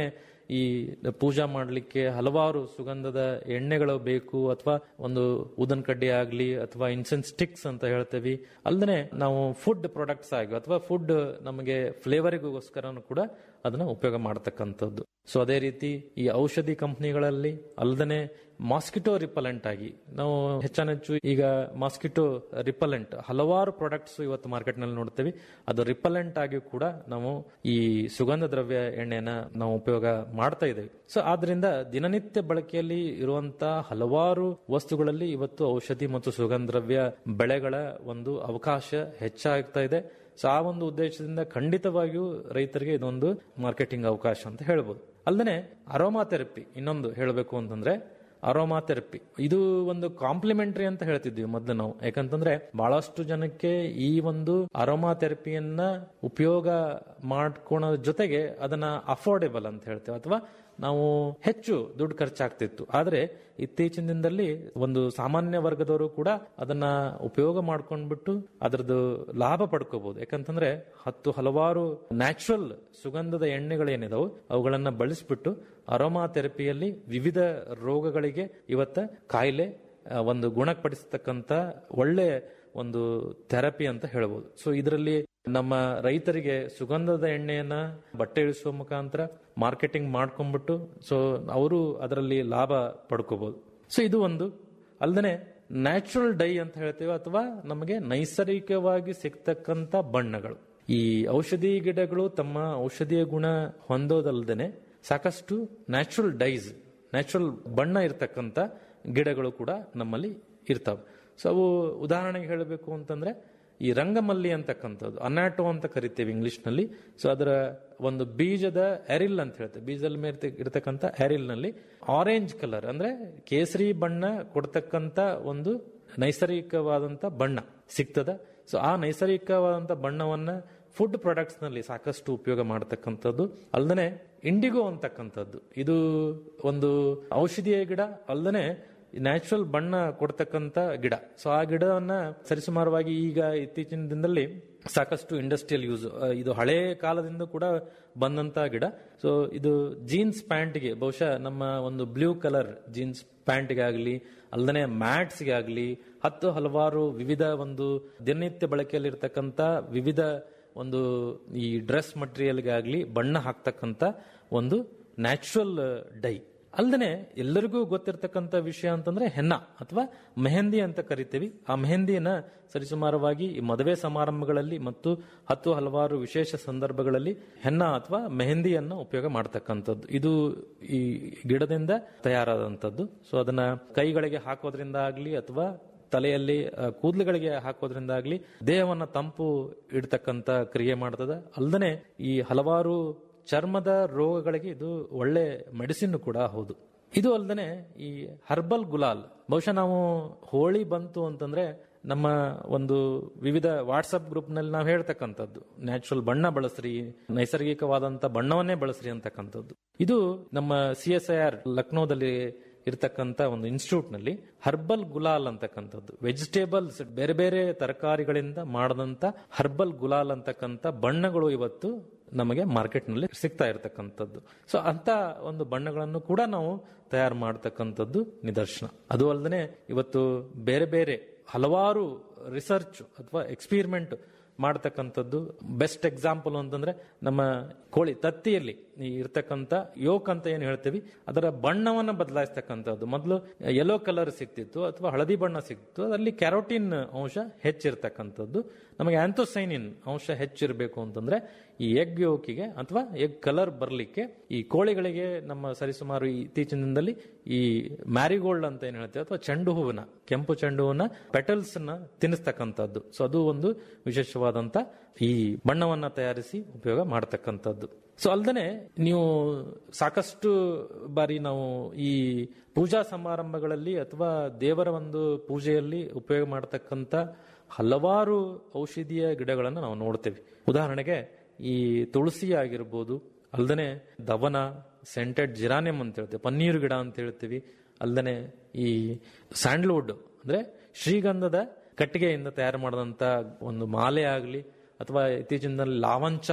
ಈ ಪೂಜಾ ಮಾಡಲಿಕ್ಕೆ ಹಲವಾರು ಸುಗಂಧದ ಎಣ್ಣೆಗಳು ಬೇಕು ಅಥವಾ ಒಂದು ಉದನ್ ಕಡ್ಡಿ ಆಗ್ಲಿ ಅಥವಾ ಇನ್ಸೆನ್ಸ್ ಸ್ಟಿಕ್ಸ್ ಅಂತ ಹೇಳ್ತೇವೆ ಅಲ್ಲದೆ ನಾವು ಫುಡ್ ಪ್ರಾಡಕ್ಟ್ಸ್ ಆಗಿ ಅಥವಾ ಫುಡ್ ನಮಗೆ ಫ್ಲೇವರಿಗೋಸ್ಕರನು ಕೂಡ ಅದನ್ನ ಉಪಯೋಗ ಮಾಡತಕ್ಕಂಥದ್ದು ಸೊ ಅದೇ ರೀತಿ ಈ ಔಷಧಿ ಕಂಪನಿಗಳಲ್ಲಿ ಅಲ್ಲದೆ ಮಾಸ್ಕಿಟೋ ರಿಪಲೆಂಟ್ ಆಗಿ ನಾವು ಹೆಚ್ಚಾನೆಚ್ಚು ಈಗ ಮಾಸ್ಕಿಟೋ ರಿಪಲೆಂಟ್ ಹಲವಾರು ಪ್ರಾಡಕ್ಟ್ಸ್ ಇವತ್ತು ಮಾರ್ಕೆಟ್ ನಲ್ಲಿ ನೋಡ್ತೇವೆ ಅದು ರಿಪಲೆಂಟ್ ಆಗಿ ಕೂಡ ನಾವು ಈ ಸುಗಂಧ ದ್ರವ್ಯ ಎಣ್ಣೆನ ನಾವು ಉಪಯೋಗ ಮಾಡ್ತಾ ಇದ್ದೇವೆ ಸೊ ಆದ್ರಿಂದ ದಿನನಿತ್ಯ ಬಳಕೆಯಲ್ಲಿ ಇರುವಂತಹ ಹಲವಾರು ವಸ್ತುಗಳಲ್ಲಿ ಇವತ್ತು ಔಷಧಿ ಮತ್ತು ಸುಗಂಧ ದ್ರವ್ಯ ಬೆಳೆಗಳ ಒಂದು ಅವಕಾಶ ಹೆಚ್ಚಾಗ್ತಾ ಇದೆ ಸೊ ಆ ಒಂದು ಉದ್ದೇಶದಿಂದ ಖಂಡಿತವಾಗಿಯೂ ರೈತರಿಗೆ ಇದೊಂದು ಮಾರ್ಕೆಟಿಂಗ್ ಅವಕಾಶ ಅಂತ ಹೇಳ್ಬೋದು ಅಲ್ಲದೆ ಅರೋಮಾ ಥೆರಪಿ ಇನ್ನೊಂದು ಹೇಳಬೇಕು ಅಂತಂದ್ರೆ ಅರೋಮಾ ಥೆರಪಿ ಇದು ಒಂದು ಕಾಂಪ್ಲಿಮೆಂಟರಿ ಅಂತ ಹೇಳ್ತಿದ್ವಿ ಮೊದಲು ನಾವು ಯಾಕಂತಂದ್ರೆ ಬಹಳಷ್ಟು ಜನಕ್ಕೆ ಈ ಒಂದು ಅರೋಮಾ ಥೆರಪಿಯನ್ನ ಉಪಯೋಗ ಮಾಡ್ಕೊಳೋ ಜೊತೆಗೆ ಅದನ್ನ ಅಫೋರ್ಡೆಬಲ್ ಅಂತ ಹೇಳ್ತೇವೆ ಅಥವಾ ನಾವು ಹೆಚ್ಚು ದುಡ್ಡು ಖರ್ಚಾಗ್ತಿತ್ತು ಆದ್ರೆ ಇತ್ತೀಚಿನ ದಿನದಲ್ಲಿ ಒಂದು ಸಾಮಾನ್ಯ ವರ್ಗದವರು ಕೂಡ ಅದನ್ನ ಉಪಯೋಗ ಮಾಡ್ಕೊಂಡ್ಬಿಟ್ಟು ಅದರದ್ದು ಲಾಭ ಪಡ್ಕೋಬಹುದು ಯಾಕಂತಂದ್ರೆ ಹತ್ತು ಹಲವಾರು ನ್ಯಾಚುರಲ್ ಸುಗಂಧದ ಎಣ್ಣೆಗಳೇನಿದಾವು ಅವುಗಳನ್ನ ಬಳಸ್ಬಿಟ್ಟು ಅರೋಮಾ ಥೆರಪಿಯಲ್ಲಿ ವಿವಿಧ ರೋಗಗಳಿಗೆ ಇವತ್ತ ಕಾಯಿಲೆ ಆ, ಒಂದು ಗುಣಪಡಿಸತಕ್ಕಂತ ಒಳ್ಳೆ ಒಂದು ಥೆರಪಿ ಅಂತ ಹೇಳ್ಬೋದು ಸೊ ಇದರಲ್ಲಿ ನಮ್ಮ ರೈತರಿಗೆ ಸುಗಂಧದ ಎಣ್ಣೆಯನ್ನ ಬಟ್ಟೆ ಇಳಿಸುವ ಮುಖಾಂತರ ಮಾರ್ಕೆಟಿಂಗ್ ಮಾಡ್ಕೊಂಡ್ಬಿಟ್ಟು ಸೊ ಅವರು ಅದರಲ್ಲಿ ಲಾಭ ಪಡ್ಕೋಬಹುದು ಸೊ ಇದು ಒಂದು ಅಲ್ಲದೆ ನ್ಯಾಚುರಲ್ ಡೈ ಅಂತ ಹೇಳ್ತೇವೆ ಅಥವಾ ನಮಗೆ ನೈಸರ್ಗಿಕವಾಗಿ ಸಿಗ್ತಕ್ಕಂತ ಬಣ್ಣಗಳು ಈ ಔಷಧಿ ಗಿಡಗಳು ತಮ್ಮ ಔಷಧೀಯ ಗುಣ ಹೊಂದೋದಲ್ದೇನೆ ಸಾಕಷ್ಟು ನ್ಯಾಚುರಲ್ ಡೈಸ್ ನ್ಯಾಚುರಲ್ ಬಣ್ಣ ಇರತಕ್ಕಂತ ಗಿಡಗಳು ಕೂಡ ನಮ್ಮಲ್ಲಿ ಇರ್ತವೆ ಸೊ ಅವು ಉದಾಹರಣೆಗೆ ಹೇಳಬೇಕು ಅಂತಂದ್ರೆ ಈ ರಂಗಮಲ್ಲಿ ಅಂತಕ್ಕಂಥದ್ದು ಅನಾಟೋ ಅಂತ ಕರಿತೇವೆ ಇಂಗ್ಲಿಷ್ ನಲ್ಲಿ ಸೊ ಅದರ ಒಂದು ಬೀಜದ ಎರಿಲ್ ಅಂತ ಹೇಳ್ತೇವೆ ಬೀಜದ ಮೇಲೆ ಇರತಕ್ಕಂಥ ಎರಿಲ್ ನಲ್ಲಿ ಆರೆಂಜ್ ಕಲರ್ ಅಂದ್ರೆ ಕೇಸರಿ ಬಣ್ಣ ಕೊಡ್ತಕ್ಕಂತ ಒಂದು ನೈಸರ್ಗಿಕವಾದಂತ ಬಣ್ಣ ಸಿಗ್ತದ ಸೊ ಆ ನೈಸರ್ಗಿಕವಾದಂತ ಬಣ್ಣವನ್ನ ಫುಡ್ ಪ್ರಾಡಕ್ಟ್ಸ್ ನಲ್ಲಿ ಸಾಕಷ್ಟು ಉಪಯೋಗ ಮಾಡತಕ್ಕಂಥದ್ದು ಅಲ್ಲದೆ ಇಂಡಿಗೋ ಅಂತಕ್ಕಂಥದ್ದು ಇದು ಒಂದು ಔಷಧಿಯ ಗಿಡ ಅಲ್ಲದೆ ನ್ಯಾಚುರಲ್ ಬಣ್ಣ ಕೊಡ್ತಕ್ಕಂತ ಗಿಡ ಸೊ ಆ ಗಿಡವನ್ನ ಸರಿಸುಮಾರವಾಗಿ ಈಗ ಇತ್ತೀಚಿನ ದಿನದಲ್ಲಿ ಸಾಕಷ್ಟು ಇಂಡಸ್ಟ್ರಿಯಲ್ ಯೂಸ್ ಇದು ಹಳೆ ಕಾಲದಿಂದ ಕೂಡ ಬಂದಂತ ಗಿಡ ಸೊ ಇದು ಜೀನ್ಸ್ ಪ್ಯಾಂಟ್ಗೆ ಬಹುಶಃ ನಮ್ಮ ಒಂದು ಬ್ಲೂ ಕಲರ್ ಜೀನ್ಸ್ ಪ್ಯಾಂಟ್ಗೆ ಆಗಲಿ ಅಲ್ಲದೆ ಮ್ಯಾಟ್ಸ್ಗೆ ಆಗಲಿ ಹತ್ತು ಹಲವಾರು ವಿವಿಧ ಒಂದು ದಿನನಿತ್ಯ ಬಳಕೆಯಲ್ಲಿರ್ತಕ್ಕಂಥ ವಿವಿಧ ಒಂದು ಈ ಡ್ರೆಸ್ ಮಟೀರಿಯಲ್ಗೆ ಆಗಲಿ ಬಣ್ಣ ಹಾಕ್ತಕ್ಕಂಥ ಒಂದು ನ್ಯಾಚುರಲ್ ಡೈ ಅಲ್ಲದೆ ಎಲ್ಲರಿಗೂ ಗೊತ್ತಿರತಕ್ಕಂಥ ವಿಷಯ ಅಂತಂದ್ರೆ ಹೆನ್ನ ಅಥವಾ ಮೆಹಂದಿ ಅಂತ ಕರಿತೀವಿ ಆ ಮೆಹಂದಿಯನ್ನ ಸರಿಸುಮಾರವಾಗಿ ಈ ಮದುವೆ ಸಮಾರಂಭಗಳಲ್ಲಿ ಮತ್ತು ಹತ್ತು ಹಲವಾರು ವಿಶೇಷ ಸಂದರ್ಭಗಳಲ್ಲಿ ಹೆನ್ನ ಅಥವಾ ಮೆಹಂದಿಯನ್ನ ಉಪಯೋಗ ಮಾಡತಕ್ಕಂಥದ್ದು ಇದು ಈ ಗಿಡದಿಂದ ತಯಾರಾದಂಥದ್ದು ಸೊ ಅದನ್ನ ಕೈಗಳಿಗೆ ಹಾಕೋದ್ರಿಂದ ಆಗಲಿ ಅಥವಾ ತಲೆಯಲ್ಲಿ ಆ, ಕೂದಲುಗಳಿಗೆ ಹಾಕೋದ್ರಿಂದ ಆಗ್ಲಿ ದೇಹವನ್ನ ತಂಪು ಇಡ್ತಕ್ಕಂತ ಕ್ರಿಯೆ ಮಾಡ್ತದ ಅಲ್ಲದೆ ಈ ಹಲವಾರು ಚರ್ಮದ ರೋಗಗಳಿಗೆ ಇದು ಒಳ್ಳೆ ಮೆಡಿಸಿನ್ ಕೂಡ ಹೌದು ಇದು ಅಲ್ಲದೆ ಈ ಹರ್ಬಲ್ ಗುಲಾಲ್ ಬಹುಶಃ ನಾವು ಹೋಳಿ ಬಂತು ಅಂತಂದ್ರೆ ನಮ್ಮ ಒಂದು ವಿವಿಧ ವಾಟ್ಸಪ್ ಗ್ರೂಪ್ ನಲ್ಲಿ ನಾವು ಹೇಳ್ತಕ್ಕಂಥದ್ದು ನ್ಯಾಚುರಲ್ ಬಣ್ಣ ಬಳಸ್ರಿ ನೈಸರ್ಗಿಕವಾದಂತ ಬಣ್ಣವನ್ನೇ ಬಳಸ್ರಿ ಅಂತಕ್ಕಂಥದ್ದು ಇದು ನಮ್ಮ ಸಿ ಎಸ್ ಐ ಆರ್ ಲಕ್ನೋದಲ್ಲಿ ಇರತಕ್ಕಂತ ಒಂದು ಇನ್ಸ್ಟಿಟ್ಯೂಟ್ ನಲ್ಲಿ ಹರ್ಬಲ್ ಗುಲಾಲ್ ಅಂತಕ್ಕಂಥದ್ದು ವೆಜಿಟೇಬಲ್ಸ್ ಬೇರೆ ಬೇರೆ ತರಕಾರಿಗಳಿಂದ ಮಾಡದಂತ ಹರ್ಬಲ್ ಗುಲಾಲ್ ಅಂತಕ್ಕಂಥ ಬಣ್ಣಗಳು ಇವತ್ತು ನಮಗೆ ಮಾರ್ಕೆಟ್ ನಲ್ಲಿ ಸಿಗ್ತಾ ಇರತಕ್ಕಂಥದ್ದು ಸೊ ಅಂತ ಒಂದು ಬಣ್ಣಗಳನ್ನು ಕೂಡ ನಾವು ತಯಾರು ಮಾಡತಕ್ಕಂಥದ್ದು ನಿದರ್ಶನ ಅದು ಅಲ್ಲದೆ ಇವತ್ತು ಬೇರೆ ಬೇರೆ ಹಲವಾರು ರಿಸರ್ಚ್ ಅಥವಾ ಎಕ್ಸ್ಪೀರಿಮೆಂಟ್ ಮಾಡತಕ್ಕಂಥದ್ದು ಬೆಸ್ಟ್ ಎಕ್ಸಾಂಪಲ್ ಅಂತಂದ್ರೆ ನಮ್ಮ ಕೋಳಿ ತತ್ತಿಯಲ್ಲಿ ಈ ಇರ್ತಕ್ಕಂಥ ಯೋಕ್ ಅಂತ ಏನು ಹೇಳ್ತೀವಿ ಅದರ ಬಣ್ಣವನ್ನ ಬದಲಾಯಿಸ್ತಕ್ಕಂಥದ್ದು ಮೊದಲು ಯೆಲ್ಲೋ ಕಲರ್ ಸಿಗ್ತಿತ್ತು ಅಥವಾ ಹಳದಿ ಬಣ್ಣ ಸಿಗ್ತಿತ್ತು ಅದರಲ್ಲಿ ಕ್ಯಾರೋಟಿನ್ ಅಂಶ ಹೆಚ್ಚಿರ್ತಕ್ಕಂಥದ್ದು ನಮಗೆ ಆಂಥೋಸೈನಿನ್ ಅಂಶ ಹೆಚ್ಚಿರಬೇಕು ಅಂತಂದ್ರೆ ಈ ಎಗ್ ಯೋಕಿಗೆ ಅಥವಾ ಎಗ್ ಕಲರ್ ಬರಲಿಕ್ಕೆ ಈ ಕೋಳಿಗಳಿಗೆ ನಮ್ಮ ಸರಿಸುಮಾರು ಈ ಇತ್ತೀಚಿನ ದಿನದಲ್ಲಿ ಈ ಮ್ಯಾರಿಗೋಲ್ಡ್ ಅಂತ ಏನ್ ಹೇಳ್ತೇವೆ ಅಥವಾ ಚೆಂಡು ಹೂವಿನ ಕೆಂಪು ಚೆಂಡು ಹೂವಿನ ಪೆಟಲ್ಸ್ ನ ತಿನ್ನಿಸ್ತಕ್ಕಂಥದ್ದು ಸೊ ಅದು ಒಂದು ವಿಶೇಷವಾದಂತ ಈ ಬಣ್ಣವನ್ನ ತಯಾರಿಸಿ ಉಪಯೋಗ ಮಾಡತಕ್ಕಂಥದ್ದು ಸೊ ಅಲ್ಲದೆ ನೀವು ಸಾಕಷ್ಟು ಬಾರಿ ನಾವು ಈ ಪೂಜಾ ಸಮಾರಂಭಗಳಲ್ಲಿ ಅಥವಾ ದೇವರ ಒಂದು ಪೂಜೆಯಲ್ಲಿ ಉಪಯೋಗ ಮಾಡತಕ್ಕಂಥ ಹಲವಾರು ಔಷಧೀಯ ಗಿಡಗಳನ್ನು ನಾವು ನೋಡ್ತೇವೆ ಉದಾಹರಣೆಗೆ ಈ ತುಳಸಿ ಆಗಿರ್ಬೋದು ಅಲ್ದನೆ ದವನ ಸೆಂಟೆಡ್ ಜಿರಾನಿಯಂ ಅಂತ ಹೇಳ್ತೇವೆ ಪನ್ನೀರು ಗಿಡ ಅಂತ ಹೇಳ್ತೀವಿ ಅಲ್ದನೆ ಈ ಸ್ಯಾಂಡಲ್ವುಡ್ ಅಂದ್ರೆ ಶ್ರೀಗಂಧದ ಕಟ್ಟಿಗೆಯಿಂದ ತಯಾರು ಮಾಡಿದಂತ ಒಂದು ಮಾಲೆ ಆಗಲಿ ಅಥವಾ ಇತ್ತೀಚಿನ ಲಾವಂಚ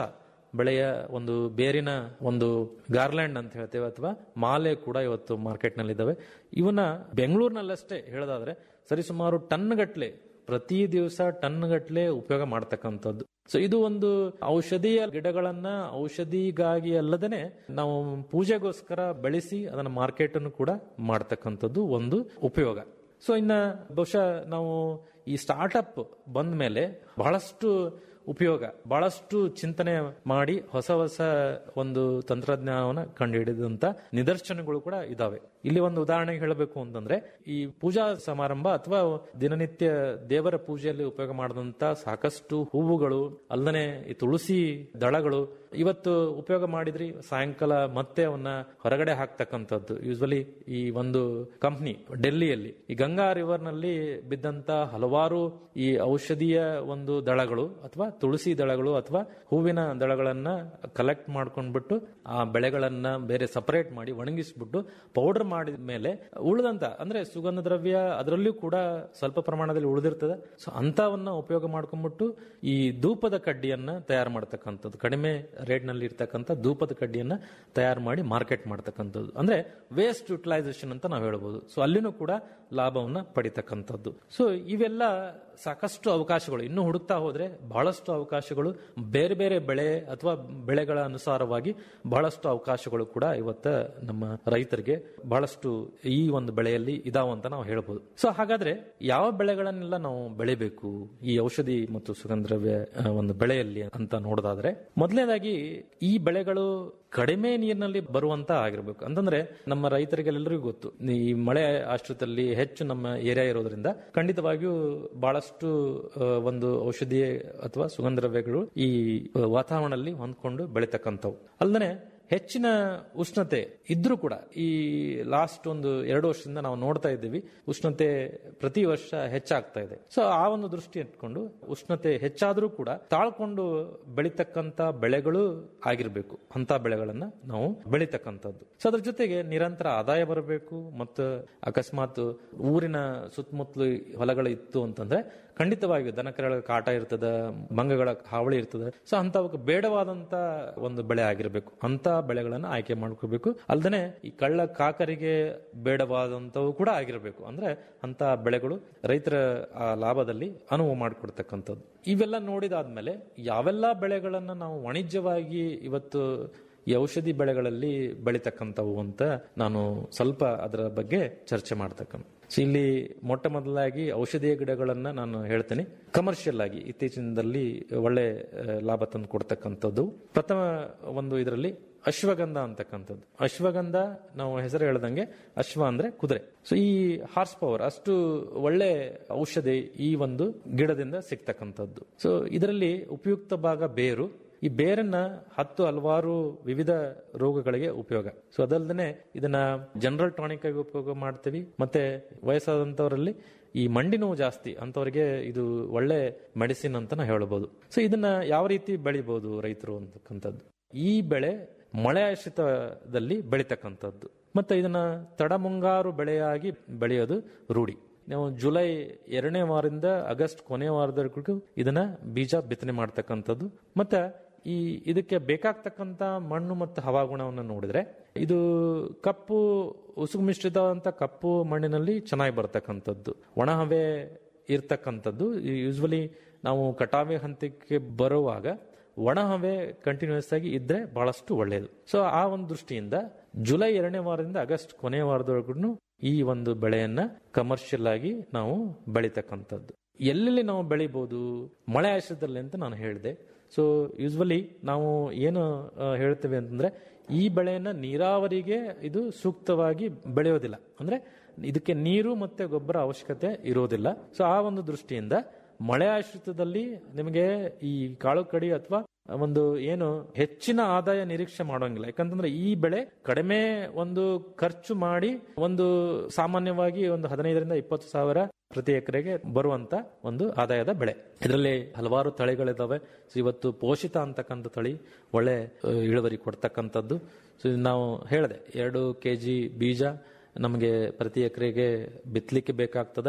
ಬೆಳೆಯ ಒಂದು ಬೇರಿನ ಒಂದು ಗಾರ್ಲ್ಯಾಂಡ್ ಅಂತ ಹೇಳ್ತೇವೆ ಅಥವಾ ಮಾಲೆ ಕೂಡ ಇವತ್ತು ಮಾರ್ಕೆಟ್ ನಲ್ಲಿ ಇದಾವೆ ಇವನ್ನ ಬೆಂಗಳೂರಿನಲ್ಲಷ್ಟೇ ಹೇಳೋದಾದ್ರೆ ಸರಿಸುಮಾರು ಟನ್ ಗಟ್ಲೆ ಪ್ರತಿ ದಿವಸ ಟನ್ ಗಟ್ಲೆ ಉಪಯೋಗ ಮಾಡ್ತಕ್ಕಂಥದ್ದು ಸೊ ಇದು ಒಂದು ಔಷಧೀಯ ಗಿಡಗಳನ್ನ ಔಷಧಿಗಾಗಿ ಅಲ್ಲದೇನೆ ನಾವು ಪೂಜೆಗೋಸ್ಕರ ಬೆಳೆಸಿ ಅದನ್ನ ಮಾರ್ಕೆಟ್ ಅನ್ನು ಕೂಡ ಮಾಡ್ತಕ್ಕಂಥದ್ದು ಒಂದು ಉಪಯೋಗ ಸೊ ಇನ್ನ ಬಹುಶಃ ನಾವು ಈ ಸ್ಟಾರ್ಟ್ಅಪ್ ಬಂದ ಮೇಲೆ ಬಹಳಷ್ಟು ಉಪಯೋಗ ಬಹಳಷ್ಟು ಚಿಂತನೆ ಮಾಡಿ ಹೊಸ ಹೊಸ ಒಂದು ತಂತ್ರಜ್ಞಾನವನ್ನ ಕಂಡುಹಿಡಿದಂತ ನಿದರ್ಶನಗಳು ಕೂಡ ಇದಾವೆ ಇಲ್ಲಿ ಒಂದು ಉದಾಹರಣೆ ಹೇಳಬೇಕು ಅಂತಂದ್ರೆ ಈ ಪೂಜಾ ಸಮಾರಂಭ ಅಥವಾ ದಿನನಿತ್ಯ ದೇವರ ಪೂಜೆಯಲ್ಲಿ ಉಪಯೋಗ ಮಾಡಿದಂತ ಸಾಕಷ್ಟು ಹೂವುಗಳು ಅಲ್ಲದೆ ಈ ತುಳಸಿ ದಳಗಳು ಇವತ್ತು ಉಪಯೋಗ ಮಾಡಿದ್ರಿ ಸಾಯಂಕಾಲ ಮತ್ತೆ ಅವನ್ನ ಹೊರಗಡೆ ಹಾಕ್ತಕ್ಕಂಥದ್ದು ಯೂಸ್ವಲಿ ಈ ಒಂದು ಕಂಪ್ನಿ ಡೆಲ್ಲಿಯಲ್ಲಿ ಈ ಗಂಗಾ ರಿವರ್ ನಲ್ಲಿ ಬಿದ್ದಂತ ಹಲವಾರು ಈ ಔಷಧೀಯ ಒಂದು ದಳಗಳು ಅಥವಾ ತುಳಸಿ ದಳಗಳು ಅಥವಾ ಹೂವಿನ ದಳಗಳನ್ನ ಕಲೆಕ್ಟ್ ಮಾಡ್ಕೊಂಡ್ಬಿಟ್ಟು ಆ ಬೆಳೆಗಳನ್ನ ಬೇರೆ ಸಪರೇಟ್ ಮಾಡಿ ಒಣಗಿಸ್ಬಿಟ್ಟು ಪೌಡರ್ ಮಾಡಿದ ಮೇಲೆ ಉಳಿದಂತ ಅಂದ್ರೆ ಸುಗಂಧ ದ್ರವ್ಯ ಅದರಲ್ಲೂ ಕೂಡ ಸ್ವಲ್ಪ ಪ್ರಮಾಣದಲ್ಲಿ ಉಳಿದಿರ್ತದೆ ಸೊ ಅಂತವನ್ನ ಉಪಯೋಗ ಮಾಡ್ಕೊಂಡ್ಬಿಟ್ಟು ಈ ಧೂಪದ ಕಡ್ಡಿಯನ್ನ ತಯಾರು ಮಾಡ್ತಕ್ಕಂಥದ್ದು ಕಡಿಮೆ ರೇಟ್ ನಲ್ಲಿ ಇರ್ತಕ್ಕಂಥ ಧೂಪದ ಕಡ್ಡಿಯನ್ನ ತಯಾರು ಮಾಡಿ ಮಾರ್ಕೆಟ್ ಮಾಡ್ತಕ್ಕಂಥದ್ದು ಅಂದ್ರೆ ವೇಸ್ಟ್ ಯುಟಿಲೈಸೇಷನ್ ಅಂತ ನಾವು ಹೇಳ್ಬೋದು ಸೊ ಅಲ್ಲಿನೂ ಕೂಡ ಲಾಭವನ್ನ ಪಡಿತಕ್ಕಂಥದ್ದು ಸೊ ಇವೆಲ್ಲ ಸಾಕಷ್ಟು ಅವಕಾಶಗಳು ಇನ್ನು ಹುಡುಕ್ತಾ ಹೋದ್ರೆ ಬಹಳಷ್ಟು ಅವಕಾಶಗಳು ಬೇರೆ ಬೇರೆ ಬೆಳೆ ಅಥವಾ ಬೆಳೆಗಳ ಅನುಸಾರವಾಗಿ ಬಹಳಷ್ಟು ಅವಕಾಶಗಳು ಕೂಡ ಇವತ್ತ ನಮ್ಮ ರೈತರಿಗೆ ಬಹಳಷ್ಟು ಈ ಒಂದು ಬೆಳೆಯಲ್ಲಿ ಇದಾವ ಅಂತ ನಾವು ಹೇಳ್ಬೋದು ಸೊ ಹಾಗಾದ್ರೆ ಯಾವ ಬೆಳೆಗಳನ್ನೆಲ್ಲ ನಾವು ಬೆಳಿಬೇಕು ಈ ಔಷಧಿ ಮತ್ತು ಸುಗಂಧ ದ್ರವ್ಯ ಆ, ಒಂದು ಬೆಳೆಯಲ್ಲಿ ಅಂತ ನೋಡೋದಾದ್ರೆ ಮೊದಲನೇದಾಗಿ ಈ ಬೆಳೆಗಳು ಕಡಿಮೆ ನೀರಿನಲ್ಲಿ ಬರುವಂತ ಆಗಿರ್ಬೇಕು ಅಂತಂದ್ರೆ ನಮ್ಮ ರೈತರಿಗೆಲ್ಲರಿಗೂ ಗೊತ್ತು ಈ ಮಳೆ ಆಶ್ರಿತದಲ್ಲಿ ಹೆಚ್ಚು ನಮ್ಮ ಏರಿಯಾ ಇರೋದ್ರಿಂದ ಖಂಡಿತವಾಗಿಯೂ ಬಹಳಷ್ಟು ಆ, ಒಂದು ಔಷಧಿ ಅಥವಾ ಸುಗಂಧ ದ್ರವ್ಯಗಳು ಈ ಆ, ವಾತಾವರಣದಲ್ಲಿ ಹೊಂದ್ಕೊಂಡು ಬೆಳಿತಕ್ಕಂಥವು ಅಲ್ಲದೆ ಹೆಚ್ಚಿನ ಉಷ್ಣತೆ ಇದ್ರೂ ಕೂಡ ಈ ಲಾಸ್ಟ್ ಒಂದು ಎರಡು ವರ್ಷದಿಂದ ನಾವು ನೋಡ್ತಾ ಇದ್ದೀವಿ ಉಷ್ಣತೆ ಪ್ರತಿ ವರ್ಷ ಹೆಚ್ಚಾಗ್ತಾ ಇದೆ ಸೊ ಆ ಒಂದು ದೃಷ್ಟಿ ಇಟ್ಕೊಂಡು ಉಷ್ಣತೆ ಹೆಚ್ಚಾದ್ರೂ ಕೂಡ ತಾಳ್ಕೊಂಡು ಬೆಳಿತಕ್ಕಂತ ಬೆಳೆಗಳು ಆಗಿರ್ಬೇಕು ಅಂತ ಬೆಳೆಗಳನ್ನ ನಾವು ಬೆಳಿತಕ್ಕಂಥದ್ದು ಸೊ ಅದ್ರ ಜೊತೆಗೆ ನಿರಂತರ ಆದಾಯ ಬರಬೇಕು ಮತ್ತು ಅಕಸ್ಮಾತ್ ಊರಿನ ಸುತ್ತಮುತ್ತಲು ಹೊಲಗಳು ಇತ್ತು ಅಂತಂದ್ರೆ ಖಂಡಿತವಾಗಿಯೂ ದನಕರಗಳ ಕಾಟ ಇರ್ತದ ಮಂಗಗಳ ಹಾವಳಿ ಇರ್ತದೆ ಸೊ ಅಂತವಕ್ಕೆ ಬೇಡವಾದಂತ ಒಂದು ಬೆಳೆ ಆಗಿರ್ಬೇಕು ಅಂತ ಬೆಳೆಗಳನ್ನ ಆಯ್ಕೆ ಮಾಡ್ಕೋಬೇಕು ಅಲ್ದನೆ ಈ ಕಳ್ಳ ಕಾಕರಿಗೆ ಬೇಡವಾದಂತವು ಕೂಡ ಆಗಿರ್ಬೇಕು ಅಂದ್ರೆ ಅಂತ ಬೆಳೆಗಳು ರೈತರ ಆ ಲಾಭದಲ್ಲಿ ಅನುವು ಮಾಡಿಕೊಡ್ತಕ್ಕಂಥದ್ದು ಇವೆಲ್ಲ ನೋಡಿದಾದ್ಮೇಲೆ ಯಾವೆಲ್ಲ ಬೆಳೆಗಳನ್ನ ನಾವು ವಾಣಿಜ್ಯವಾಗಿ ಇವತ್ತು ಈ ಔಷಧಿ ಬೆಳೆಗಳಲ್ಲಿ ಬೆಳಿತಕ್ಕಂಥವು ಅಂತ ನಾನು ಸ್ವಲ್ಪ ಅದರ ಬಗ್ಗೆ ಚರ್ಚೆ ಮಾಡ್ತಕ್ಕಂಥ ಸೊ ಇಲ್ಲಿ ಮೊಟ್ಟ ಮೊದಲಾಗಿ ಔಷಧೀಯ ಗಿಡಗಳನ್ನ ನಾನು ಹೇಳ್ತೇನೆ ಕಮರ್ಷಿಯಲ್ ಆಗಿ ಇತ್ತೀಚಿನದಲ್ಲಿ ಒಳ್ಳೆ ಆ, ಲಾಭ ತಂದು ಕೊಡ್ತಕ್ಕಂಥದ್ದು ಪ್ರಥಮ ಒಂದು ಇದರಲ್ಲಿ ಅಶ್ವಗಂಧ ಅಂತಕ್ಕಂಥದ್ದು ಅಶ್ವಗಂಧ ನಾವು ಹೆಸರು ಹೇಳ್ದಂಗೆ ಅಶ್ವ ಅಂದ್ರೆ ಕುದುರೆ ಸೊ ಈ ಹಾರ್ಸ್ ಪವರ್ ಅಷ್ಟು ಒಳ್ಳೆ ಔಷಧಿ ಈ ಒಂದು ಗಿಡದಿಂದ ಸಿಗ್ತಕ್ಕಂಥದ್ದು ಸೊ ಇದರಲ್ಲಿ ಉಪಯುಕ್ತ ಭಾಗ ಬೇರು ಈ ಬೇರನ್ನ ಹತ್ತು ಹಲವಾರು ವಿವಿಧ ರೋಗಗಳಿಗೆ ಉಪಯೋಗ ಸೊ ಅದಲ್ದೇನೆ ಇದನ್ನ ಜನರಲ್ ಟಾನಿಕ್ ಆಗಿ ಉಪಯೋಗ ಮಾಡ್ತೀವಿ ಮತ್ತೆ ವಯಸ್ಸಾದಂತವರಲ್ಲಿ ಈ ಮಂಡಿ ನೋವು ಜಾಸ್ತಿ ಅಂತವರಿಗೆ ಇದು ಒಳ್ಳೆ ಮೆಡಿಸಿನ್ ಅಂತ ನಾವು ಹೇಳ್ಬೋದು ಸೊ ಇದನ್ನ ಯಾವ ರೀತಿ ಬೆಳಿಬಹುದು ರೈತರು ಅಂತಕ್ಕಂಥದ್ದು ಈ ಬೆಳೆ ಮಳೆ ಆಶ್ರಿತದಲ್ಲಿ ಬೆಳಿತಕ್ಕಂಥದ್ದು ಮತ್ತೆ ಇದನ್ನ ತಡ ಮುಂಗಾರು ಬೆಳೆಯಾಗಿ ಬೆಳೆಯೋದು ರೂಢಿ ನಾವು ಜುಲೈ ಎರಡನೇ ವಾರದಿಂದ ಆಗಸ್ಟ್ ಕೊನೆ ವಾರದವರೆಗೂ ಇದನ್ನ ಬೀಜ ಬಿತ್ತನೆ ಮಾಡ್ತಕ್ಕಂಥದ್ದು ಮತ್ತೆ ಈ ಇದಕ್ಕೆ ಬೇಕಾಗ್ತಕ್ಕಂತ ಮಣ್ಣು ಮತ್ತು ಹವಾಗುಣವನ್ನು ನೋಡಿದ್ರೆ ಇದು ಕಪ್ಪು ಉಸುಗು ಮಿಶ್ರಿತವಾದಂತ ಕಪ್ಪು ಮಣ್ಣಿನಲ್ಲಿ ಚೆನ್ನಾಗಿ ಬರ್ತಕ್ಕಂಥದ್ದು ಒಣ ಹವೆ ಇರ್ತಕ್ಕಂಥದ್ದು ಯೂಸ್ವಲಿ ನಾವು ಕಟಾವೆ ಹಂತಕ್ಕೆ ಬರುವಾಗ ಒಣ ಹವೆ ಕಂಟಿನ್ಯೂಸ್ ಆಗಿ ಇದ್ರೆ ಬಹಳಷ್ಟು ಒಳ್ಳೆಯದು ಸೊ ಆ ಒಂದು ದೃಷ್ಟಿಯಿಂದ ಜುಲೈ ಎರಡನೇ ವಾರದಿಂದ ಆಗಸ್ಟ್ ಕೊನೆಯ ವಾರದವರೆಗೂ ಈ ಒಂದು ಬೆಳೆಯನ್ನ ಕಮರ್ಷಿಯಲ್ ಆಗಿ ನಾವು ಬೆಳಿತಕ್ಕಂಥದ್ದು ಎಲ್ಲೆಲ್ಲಿ ನಾವು ಬೆಳಿಬಹುದು ಮಳೆ ಆಶ್ರಯದಲ್ಲಿ ಅಂತ ನಾನು ಹೇಳಿದೆ ಸೊ ಯೂಸ್ವಲಿ ನಾವು ಏನು ಆ, ಹೇಳ್ತೇವೆ ಅಂತಂದ್ರೆ ಈ ಬೆಳೆಯನ್ನ ನೀರಾವರಿಗೆ ಇದು ಸೂಕ್ತವಾಗಿ ಬೆಳೆಯೋದಿಲ್ಲ ಅಂದ್ರೆ ಇದಕ್ಕೆ ನೀರು ಮತ್ತೆ ಗೊಬ್ಬರ ಅವಶ್ಯಕತೆ ಇರೋದಿಲ್ಲ ಸೊ ಆ ಒಂದು ದೃಷ್ಟಿಯಿಂದ ಮಳೆ ಆಶ್ರಿತದಲ್ಲಿ ನಿಮಗೆ ಈ ಕಾಳು ಕಡಿ ಅಥವಾ ಒಂದು ಏನು ಹೆಚ್ಚಿನ ಆದಾಯ ನಿರೀಕ್ಷೆ ಮಾಡೋಂಗಿಲ್ಲ ಯಾಕಂತಂದ್ರೆ ಈ ಬೆಳೆ ಕಡಿಮೆ ಒಂದು ಖರ್ಚು ಮಾಡಿ ಒಂದು ಸಾಮಾನ್ಯವಾಗಿ ಒಂದು ಹದಿನೈದರಿಂದ ಇಪ್ಪತ್ತು ಸಾವಿರ ಪ್ರತಿ ಎಕರೆಗೆ ಬರುವಂತ ಒಂದು ಆದಾಯದ ಬೆಳೆ ಇದರಲ್ಲಿ ಹಲವಾರು ತಳಿಗಳಿದಾವೆ ಸೊ ಇವತ್ತು ಪೋಷಿತ ಅಂತಕ್ಕಂಥ ತಳಿ ಒಳ್ಳೆ ಆ, ಇಳುವರಿ ಕೊಡ್ತಕ್ಕಂಥದ್ದು ಸೊ ಇದು ನಾವು ಹೇಳಿದೆ ಎರಡು ಕೆ ಜಿ ಬೀಜ ನಮಗೆ ಪ್ರತಿ ಎಕರೆಗೆ ಬಿತ್ತಲಿಕ್ಕೆ ಬೇಕಾಗ್ತದೆ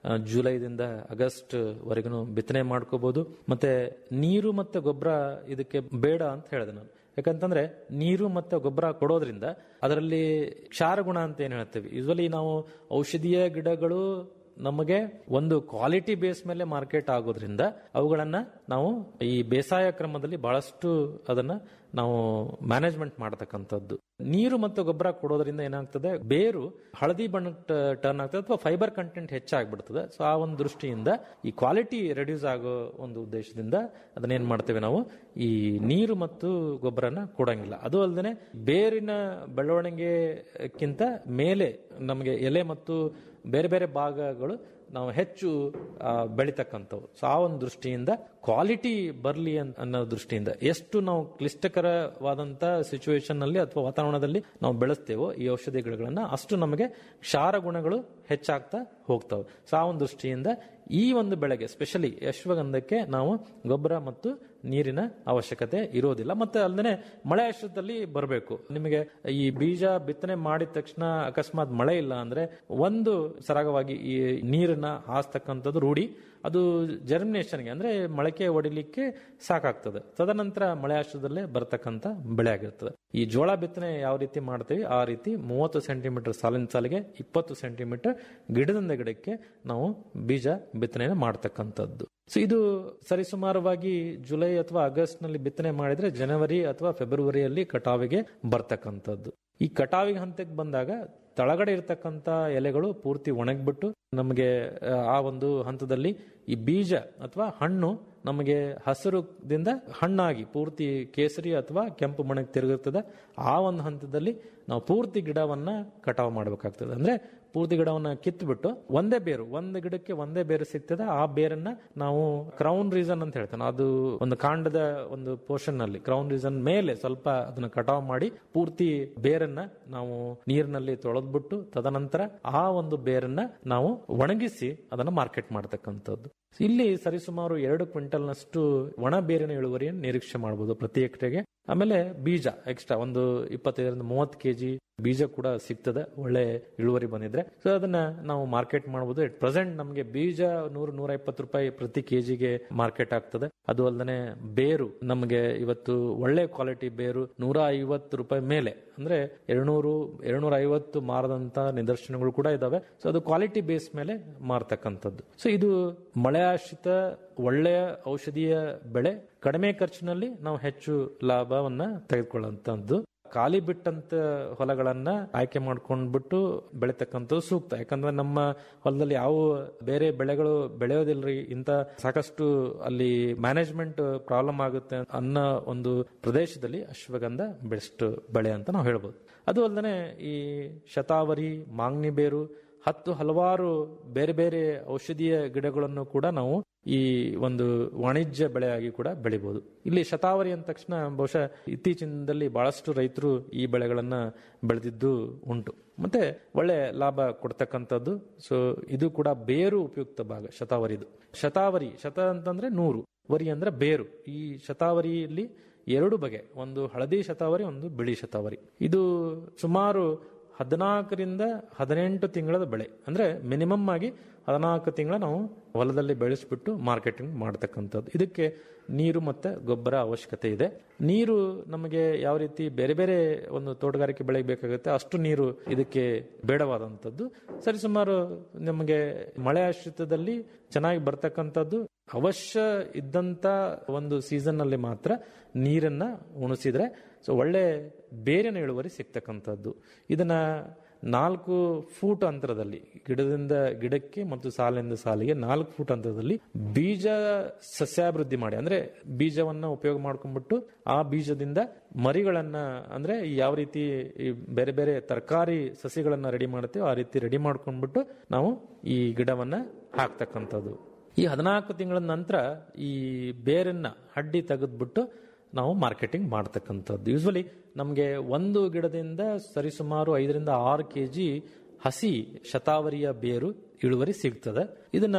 ಆ, ಜುಲೈದಿಂದ ಆಗಸ್ಟ್ ವರೆಗೂ ಬಿತ್ತನೆ ಮಾಡ್ಕೋಬಹುದು ಮತ್ತೆ ನೀರು ಮತ್ತೆ ಗೊಬ್ಬರ ಇದಕ್ಕೆ ಬೇಡ ಅಂತ ಹೇಳಿದೆ ನಾನು ಯಾಕಂತಂದ್ರೆ ನೀರು ಮತ್ತೆ ಗೊಬ್ಬರ ಕೊಡೋದ್ರಿಂದ ಅದರಲ್ಲಿ ಕ್ಷಾರ ಗುಣ ಅಂತ ಏನ್ ಹೇಳ್ತೀವಿ ಯೂಸ್ವಲಿ ನಾವು ಔಷಧೀಯ ಗಿಡಗಳು ನಮಗೆ ಒಂದು ಕ್ವಾಲಿಟಿ ಬೇಸ್ ಮೇಲೆ ಮಾರ್ಕೆಟ್ ಆಗೋದ್ರಿಂದ ಅವುಗಳನ್ನ ನಾವು ಈ ಬೇಸಾಯ ಕ್ರಮದಲ್ಲಿ ಬಹಳಷ್ಟು ಅದನ್ನ ನಾವು ಮ್ಯಾನೇಜ್ಮೆಂಟ್ ಮಾಡತಕ್ಕಂಥದ್ದು ನೀರು ಮತ್ತು ಗೊಬ್ಬರ ಕೊಡೋದ್ರಿಂದ ಏನಾಗ್ತದೆ ಬೇರು ಹಳದಿ ಬಣ್ಣಕ್ಕೆ ಟರ್ನ್ ಆಗ್ತದೆ ಅಥವಾ ಫೈಬರ್ ಕಂಟೆಂಟ್ ಹೆಚ್ಚಾಗ್ಬಿಡ್ತದೆ ಸೊ ಆ ಒಂದು ದೃಷ್ಟಿಯಿಂದ ಈ ಕ್ವಾಲಿಟಿ ರೆಡ್ಯೂಸ್ ಆಗೋ ಒಂದು ಉದ್ದೇಶದಿಂದ ಅದನ್ನೇನ್ ಮಾಡ್ತೇವೆ ನಾವು ಈ ನೀರು ಮತ್ತು ಗೊಬ್ಬರನ ಕೊಡಂಗಿಲ್ಲ ಅದು ಅಲ್ಲದೆ ಬೇರಿನ ಬೆಳವಣಿಗೆಕ್ಕಿಂತ ಮೇಲೆ ನಮಗೆ ಎಲೆ ಮತ್ತು ಬೇರೆ ಬೇರೆ ಭಾಗಗಳು ನಾವು ಹೆಚ್ಚು ಆ, ಬೆಳಿತಕ್ಕಂಥವು ಸೊ ಆ ಒಂದು ದೃಷ್ಟಿಯಿಂದ ಕ್ವಾಲಿಟಿ ಬರಲಿ ಅನ್ನೋ ದೃಷ್ಟಿಯಿಂದ ಎಷ್ಟು ನಾವು ಕ್ಲಿಷ್ಟಕರವಾದಂತ ಸಿಚುವೇಶನ್ ನಲ್ಲಿ ಅಥವಾ ವಾತಾವರಣದಲ್ಲಿ ನಾವು ಬೆಳೆಸ್ತೇವೋ ಈ ಔಷಧಿ ಗಿಡಗಳನ್ನ ಅಷ್ಟು ನಮಗೆ ಕ್ಷಾರ ಗುಣಗಳು ಹೆಚ್ಚಾಗ್ತಾ ಹೋಗ್ತವೆ ಸೊ ಆ ಒಂದು ದೃಷ್ಟಿಯಿಂದ ಈ ಒಂದು ಬೆಳೆಗೆ ಸ್ಪೆಷಲಿ ಅಶ್ವಗಂಧಕ್ಕೆ ನಾವು ಗೊಬ್ಬರ ಮತ್ತು ನೀರಿನ ಅವಶ್ಯಕತೆ ಇರೋದಿಲ್ಲ ಮತ್ತೆ ಅಲ್ಲದೆ ಮಳೆ ಆಶ್ರಯದಲ್ಲಿ ಬರಬೇಕು ನಿಮಗೆ ಈ ಬೀಜ ಬಿತ್ತನೆ ಮಾಡಿದ ತಕ್ಷಣ ಅಕಸ್ಮಾತ್ ಮಳೆ ಇಲ್ಲ ಅಂದ್ರೆ ಒಂದು ಸರಾಗವಾಗಿ ಈ ನೀರನ್ನ ಹಾಸ್ತಕ್ಕಂಥದ್ದು ರೂಢಿ ಅದು ಜರ್ಮಿನೇಷನ್ಗೆ ಅಂದ್ರೆ ಮೊಳಕೆ ಹೊಡಿಲಿಕ್ಕೆ ಸಾಕಾಗ್ತದೆ ತದನಂತರ ಮಳೆ ಆಶ್ರಯದಲ್ಲೇ ಬರ್ತಕ್ಕಂಥ ಬೆಳೆ ಆಗಿರ್ತದೆ ಈ ಜೋಳ ಬಿತ್ತನೆ ಯಾವ ರೀತಿ ಮಾಡ್ತೀವಿ ಆ ರೀತಿ ಮೂವತ್ತು ಸೆಂಟಿಮೀಟರ್ ಸಾಲಿನ ಸಾಲಿಗೆ ಇಪ್ಪತ್ತು ಸೆಂಟಿಮೀಟರ್ ಗಿಡದಿಂದ ಗಿಡಕ್ಕೆ ನಾವು ಬೀಜ ಬಿತ್ತನೆಯನ್ನು ಮಾಡ್ತಕ್ಕಂಥದ್ದು ಸೊ ಇದು ಸರಿಸುಮಾರವಾಗಿ ಜುಲೈ ಅಥವಾ ಆಗಸ್ಟ್ ನಲ್ಲಿ ಬಿತ್ತನೆ ಮಾಡಿದ್ರೆ ಜನವರಿ ಅಥವಾ ಫೆಬ್ರವರಿಯಲ್ಲಿ ಕಟಾವಿಗೆ ಬರ್ತಕ್ಕಂಥದ್ದು ಈ ಕಟಾವಿಗೆ ಹಂತಕ್ಕೆ ಬಂದಾಗ ತಳಗಡೆ ಇರತಕ್ಕಂತ ಎಲೆಗಳು ಪೂರ್ತಿ ಒಣಗ್ಬಿಟ್ಟು ನಮಗೆ ಆ, ಆ ಒಂದು ಹಂತದಲ್ಲಿ ಈ ಬೀಜ ಅಥವಾ ಹಣ್ಣು ನಮಗೆ ಹಸಿರುದಿಂದ ಹಣ್ಣಾಗಿ ಪೂರ್ತಿ ಕೇಸರಿ ಅಥವಾ ಕೆಂಪು ಬಣ್ಣಕ್ಕೆ ತಿರುಗುತ್ತದೆ ಆ ಒಂದು ಹಂತದಲ್ಲಿ ನಾವು ಪೂರ್ತಿ ಗಿಡವನ್ನ ಕಟಾವು ಮಾಡಬೇಕಾಗ್ತದೆ ಅಂದ್ರೆ ಪೂರ್ತಿ ಗಿಡವನ್ನ ಕಿತ್ಬಿಟ್ಟು ಒಂದೇ ಬೇರು ಒಂದು ಗಿಡಕ್ಕೆ ಒಂದೇ ಬೇರು ಸಿಗ್ತದೆ ಆ ಬೇರನ್ನ ನಾವು ಕ್ರೌನ್ ರೀಸನ್ ಅಂತ ಹೇಳ್ತಾನೆ ಅದು ಒಂದು ಕಾಂಡದ ಒಂದು ಪೋರ್ಷನ್ ನಲ್ಲಿ ಕ್ರೌನ್ ರೀಸನ್ ಮೇಲೆ ಸ್ವಲ್ಪ ಅದನ್ನ ಕಟಾವ್ ಮಾಡಿ ಪೂರ್ತಿ ಬೇರನ್ನ ನಾವು ನೀರಿನಲ್ಲಿ ತೊಳೆದ್ಬಿಟ್ಟು ತದನಂತರ ಆ ಒಂದು ಬೇರನ್ನ ನಾವು ಒಣಗಿಸಿ ಅದನ್ನ ಮಾರ್ಕೆಟ್ ಮಾಡ್ತಕ್ಕಂಥದ್ದು ಇಲ್ಲಿ ಸರಿಸುಮಾರು ಎರಡು ಕ್ವಿಂಟಲ್ನಷ್ಟು ಒಣ ಬೇರಿನ ಇಳುವರಿಯನ್ನು ನಿರೀಕ್ಷೆ ಮಾಡಬಹುದು ಪ್ರತಿ ಎಕರೆಗೆ ಆಮೇಲೆ ಬೀಜ ಎಕ್ಸ್ಟ್ರಾ ಒಂದು ಇಪ್ಪತ್ತೈದರಿಂದ ಮೂವತ್ತು ಕೆಜಿ ಬೀಜ ಕೂಡ ಸಿಗ್ತದೆ ಒಳ್ಳೆ ಇಳುವರಿ ಬಂದಿದ್ರೆ ಸೊ ಅದನ್ನ ನಾವು ಮಾರ್ಕೆಟ್ ಮಾಡಬಹುದು ಎಟ್ ಪ್ರೆಸೆಂಟ್ ನಮಗೆ ಬೀಜ ನೂರು ನೂರ ಇಪ್ಪತ್ತು ರೂಪಾಯಿ ಪ್ರತಿ ಕೆಜಿಗೆ ಮಾರ್ಕೆಟ್ ಆಗ್ತದೆ ಅದು ಅಲ್ಲದೆ ಬೇರು ನಮಗೆ ಇವತ್ತು ಒಳ್ಳೆ ಕ್ವಾಲಿಟಿ ಬೇರು ನೂರ ಐವತ್ತು ರೂಪಾಯಿ ಮೇಲೆ ಅಂದ್ರೆ ಎರಡ್ನೂರು ಎರಡ್ನೂರ ಐವತ್ತು ಮಾರದಂತ ನಿದರ್ಶನಗಳು ಕೂಡ ಇದಾವೆ ಸೊ ಅದು ಕ್ವಾಲಿಟಿ ಬೇಸ್ ಮೇಲೆ ಮಾರ್ತಕ್ಕಂಥದ್ದು ಸೊ ಇದು ಮಳೆಯಾಶ್ರಿತ ಒಳ್ಳೆಯ ಔಷಧೀಯ ಬೆಳೆ ಕಡಿಮೆ ಖರ್ಚಿನಲ್ಲಿ ನಾವು ಹೆಚ್ಚು ಲಾಭವನ್ನ ತೆಗೆದುಕೊಳ್ಳುವಂತದ್ದು ಖಾಲಿ ಬಿಟ್ಟಂತ ಹೊಲಗಳನ್ನ ಆಯ್ಕೆ ಮಾಡ್ಕೊಂಡ್ಬಿಟ್ಟು ಬೆಳಿತಕ್ಕಂಥದ್ದು ಸೂಕ್ತ ಯಾಕಂದ್ರೆ ನಮ್ಮ ಹೊಲದಲ್ಲಿ ಯಾವ ಬೇರೆ ಬೆಳೆಗಳು ಬೆಳೆಯೋದಿಲ್ರಿ ಇಂತ ಸಾಕಷ್ಟು ಅಲ್ಲಿ ಮ್ಯಾನೇಜ್ಮೆಂಟ್ ಪ್ರಾಬ್ಲಮ್ ಆಗುತ್ತೆ ಅನ್ನೋ ಒಂದು ಪ್ರದೇಶದಲ್ಲಿ ಅಶ್ವಗಂಧ ಬೆಸ್ಟ್ ಬೆಳೆ ಅಂತ ನಾವು ಹೇಳ್ಬೋದು ಅದು ಅಲ್ಲದೆ ಈ ಶತಾವರಿ ಮಾಂಗ್ನಿ ಬೇರು ಹತ್ತು ಹಲವಾರು ಬೇರೆ ಬೇರೆ ಔಷಧೀಯ ಗಿಡಗಳನ್ನು ಕೂಡ ನಾವು ಈ ಒಂದು ವಾಣಿಜ್ಯ ಬೆಳೆಯಾಗಿ ಕೂಡ ಬೆಳಿಬಹುದು ಇಲ್ಲಿ ಶತಾವರಿ ಅಂದ ತಕ್ಷಣ ಬಹುಶಃ ಇತ್ತೀಚಿನದಲ್ಲಿ ಬಹಳಷ್ಟು ರೈತರು ಈ ಬೆಳೆಗಳನ್ನ ಬೆಳೆದಿದ್ದು ಉಂಟು ಮತ್ತೆ ಒಳ್ಳೆ ಲಾಭ ಕೊಡ್ತಕ್ಕಂಥದ್ದು ಸೊ ಇದು ಕೂಡ ಬೇರು ಉಪಯುಕ್ತ ಭಾಗ ಶತಾವರಿದು ಶತಾವರಿ ಶತ ಅಂತಂದ್ರೆ ನೂರು ವರಿ ಅಂದ್ರೆ ಬೇರು ಈ ಶತಾವರಿಯಲ್ಲಿ ಎರಡು ಬಗೆ ಒಂದು ಹಳದಿ ಶತಾವರಿ ಒಂದು ಬಿಳಿ ಶತಾವರಿ ಇದು ಸುಮಾರು ಹದಿನಾಲ್ಕರಿಂದ ಹದಿನೆಂಟು ತಿಂಗಳದ ಬೆಳೆ ಅಂದ್ರೆ ಮಿನಿಮಮ್ ಆಗಿ ಹದಿನಾಲ್ಕು ತಿಂಗಳ ನಾವು ಹೊಲದಲ್ಲಿ ಬೆಳೆಸ್ಬಿಟ್ಟು ಮಾರ್ಕೆಟಿಂಗ್ ಮಾಡ್ತಕ್ಕಂಥದ್ದು ಇದಕ್ಕೆ ನೀರು ಮತ್ತೆ ಗೊಬ್ಬರ ಅವಶ್ಯಕತೆ ಇದೆ ನೀರು ನಮಗೆ ಯಾವ ರೀತಿ ಬೇರೆ ಬೇರೆ ಒಂದು ತೋಟಗಾರಿಕೆ ಬೆಳೆಗೆ ಬೇಕಾಗುತ್ತೆ ಅಷ್ಟು ನೀರು ಇದಕ್ಕೆ ಬೇಡವಾದಂಥದ್ದು ಸರಿಸುಮಾರು ನಮಗೆ ಮಳೆ ಆಶ್ರಿತದಲ್ಲಿ ಚೆನ್ನಾಗಿ ಬರ್ತಕ್ಕಂಥದ್ದು ಅವಶ್ಯ ಇದ್ದಂತ ಒಂದು ಸೀಸನ್ ನಲ್ಲಿ ಮಾತ್ರ ನೀರನ್ನ ಉಣಿಸಿದ್ರೆ ಸೊ ಒಳ್ಳೆ ಬೇರಿನ ಇಳುವರಿ ಸಿಗ್ತಕ್ಕಂಥದ್ದು ಇದನ್ನ ನಾಲ್ಕು ಫೂಟ್ ಅಂತರದಲ್ಲಿ ಗಿಡದಿಂದ ಗಿಡಕ್ಕೆ ಮತ್ತು ಸಾಲಿನಿಂದ ಸಾಲಿಗೆ ನಾಲ್ಕು ಫೂಟ್ ಅಂತರದಲ್ಲಿ ಬೀಜ ಸಸ್ಯಾಭಿವೃದ್ಧಿ ಮಾಡಿ ಅಂದ್ರೆ ಬೀಜವನ್ನ ಉಪಯೋಗ ಮಾಡ್ಕೊಂಡ್ಬಿಟ್ಟು ಆ ಬೀಜದಿಂದ ಮರಿಗಳನ್ನ ಅಂದ್ರೆ ಯಾವ ರೀತಿ ಈ ಬೇರೆ ಬೇರೆ ತರಕಾರಿ ಸಸಿಗಳನ್ನ ರೆಡಿ ಮಾಡ್ತೀವೋ ಆ ರೀತಿ ರೆಡಿ ಮಾಡ್ಕೊಂಡ್ಬಿಟ್ಟು ನಾವು ಈ ಗಿಡವನ್ನ ಹಾಕ್ತಕ್ಕಂಥದ್ದು ಈ ಹದಿನಾಲ್ಕು ತಿಂಗಳ ನಂತರ ಈ ಬೇರನ್ನ ಹಡ್ಡಿ ತೆಗೆದ್ಬಿಟ್ಟು ನಾವು ಮಾರ್ಕೆಟಿಂಗ್ ಮಾಡ್ತಕ್ಕಂಥದ್ದು ಯೂಸ್ವಲಿ ನಮಗೆ ಒಂದು ಗಿಡದಿಂದ ಸರಿಸುಮಾರು ಐದರಿಂದ ಆರು ಕೆ ಜಿ ಹಸಿ ಶತಾವರಿಯ ಬೇರು ಇಳುವರಿ ಸಿಗ್ತದೆ ಇದನ್ನ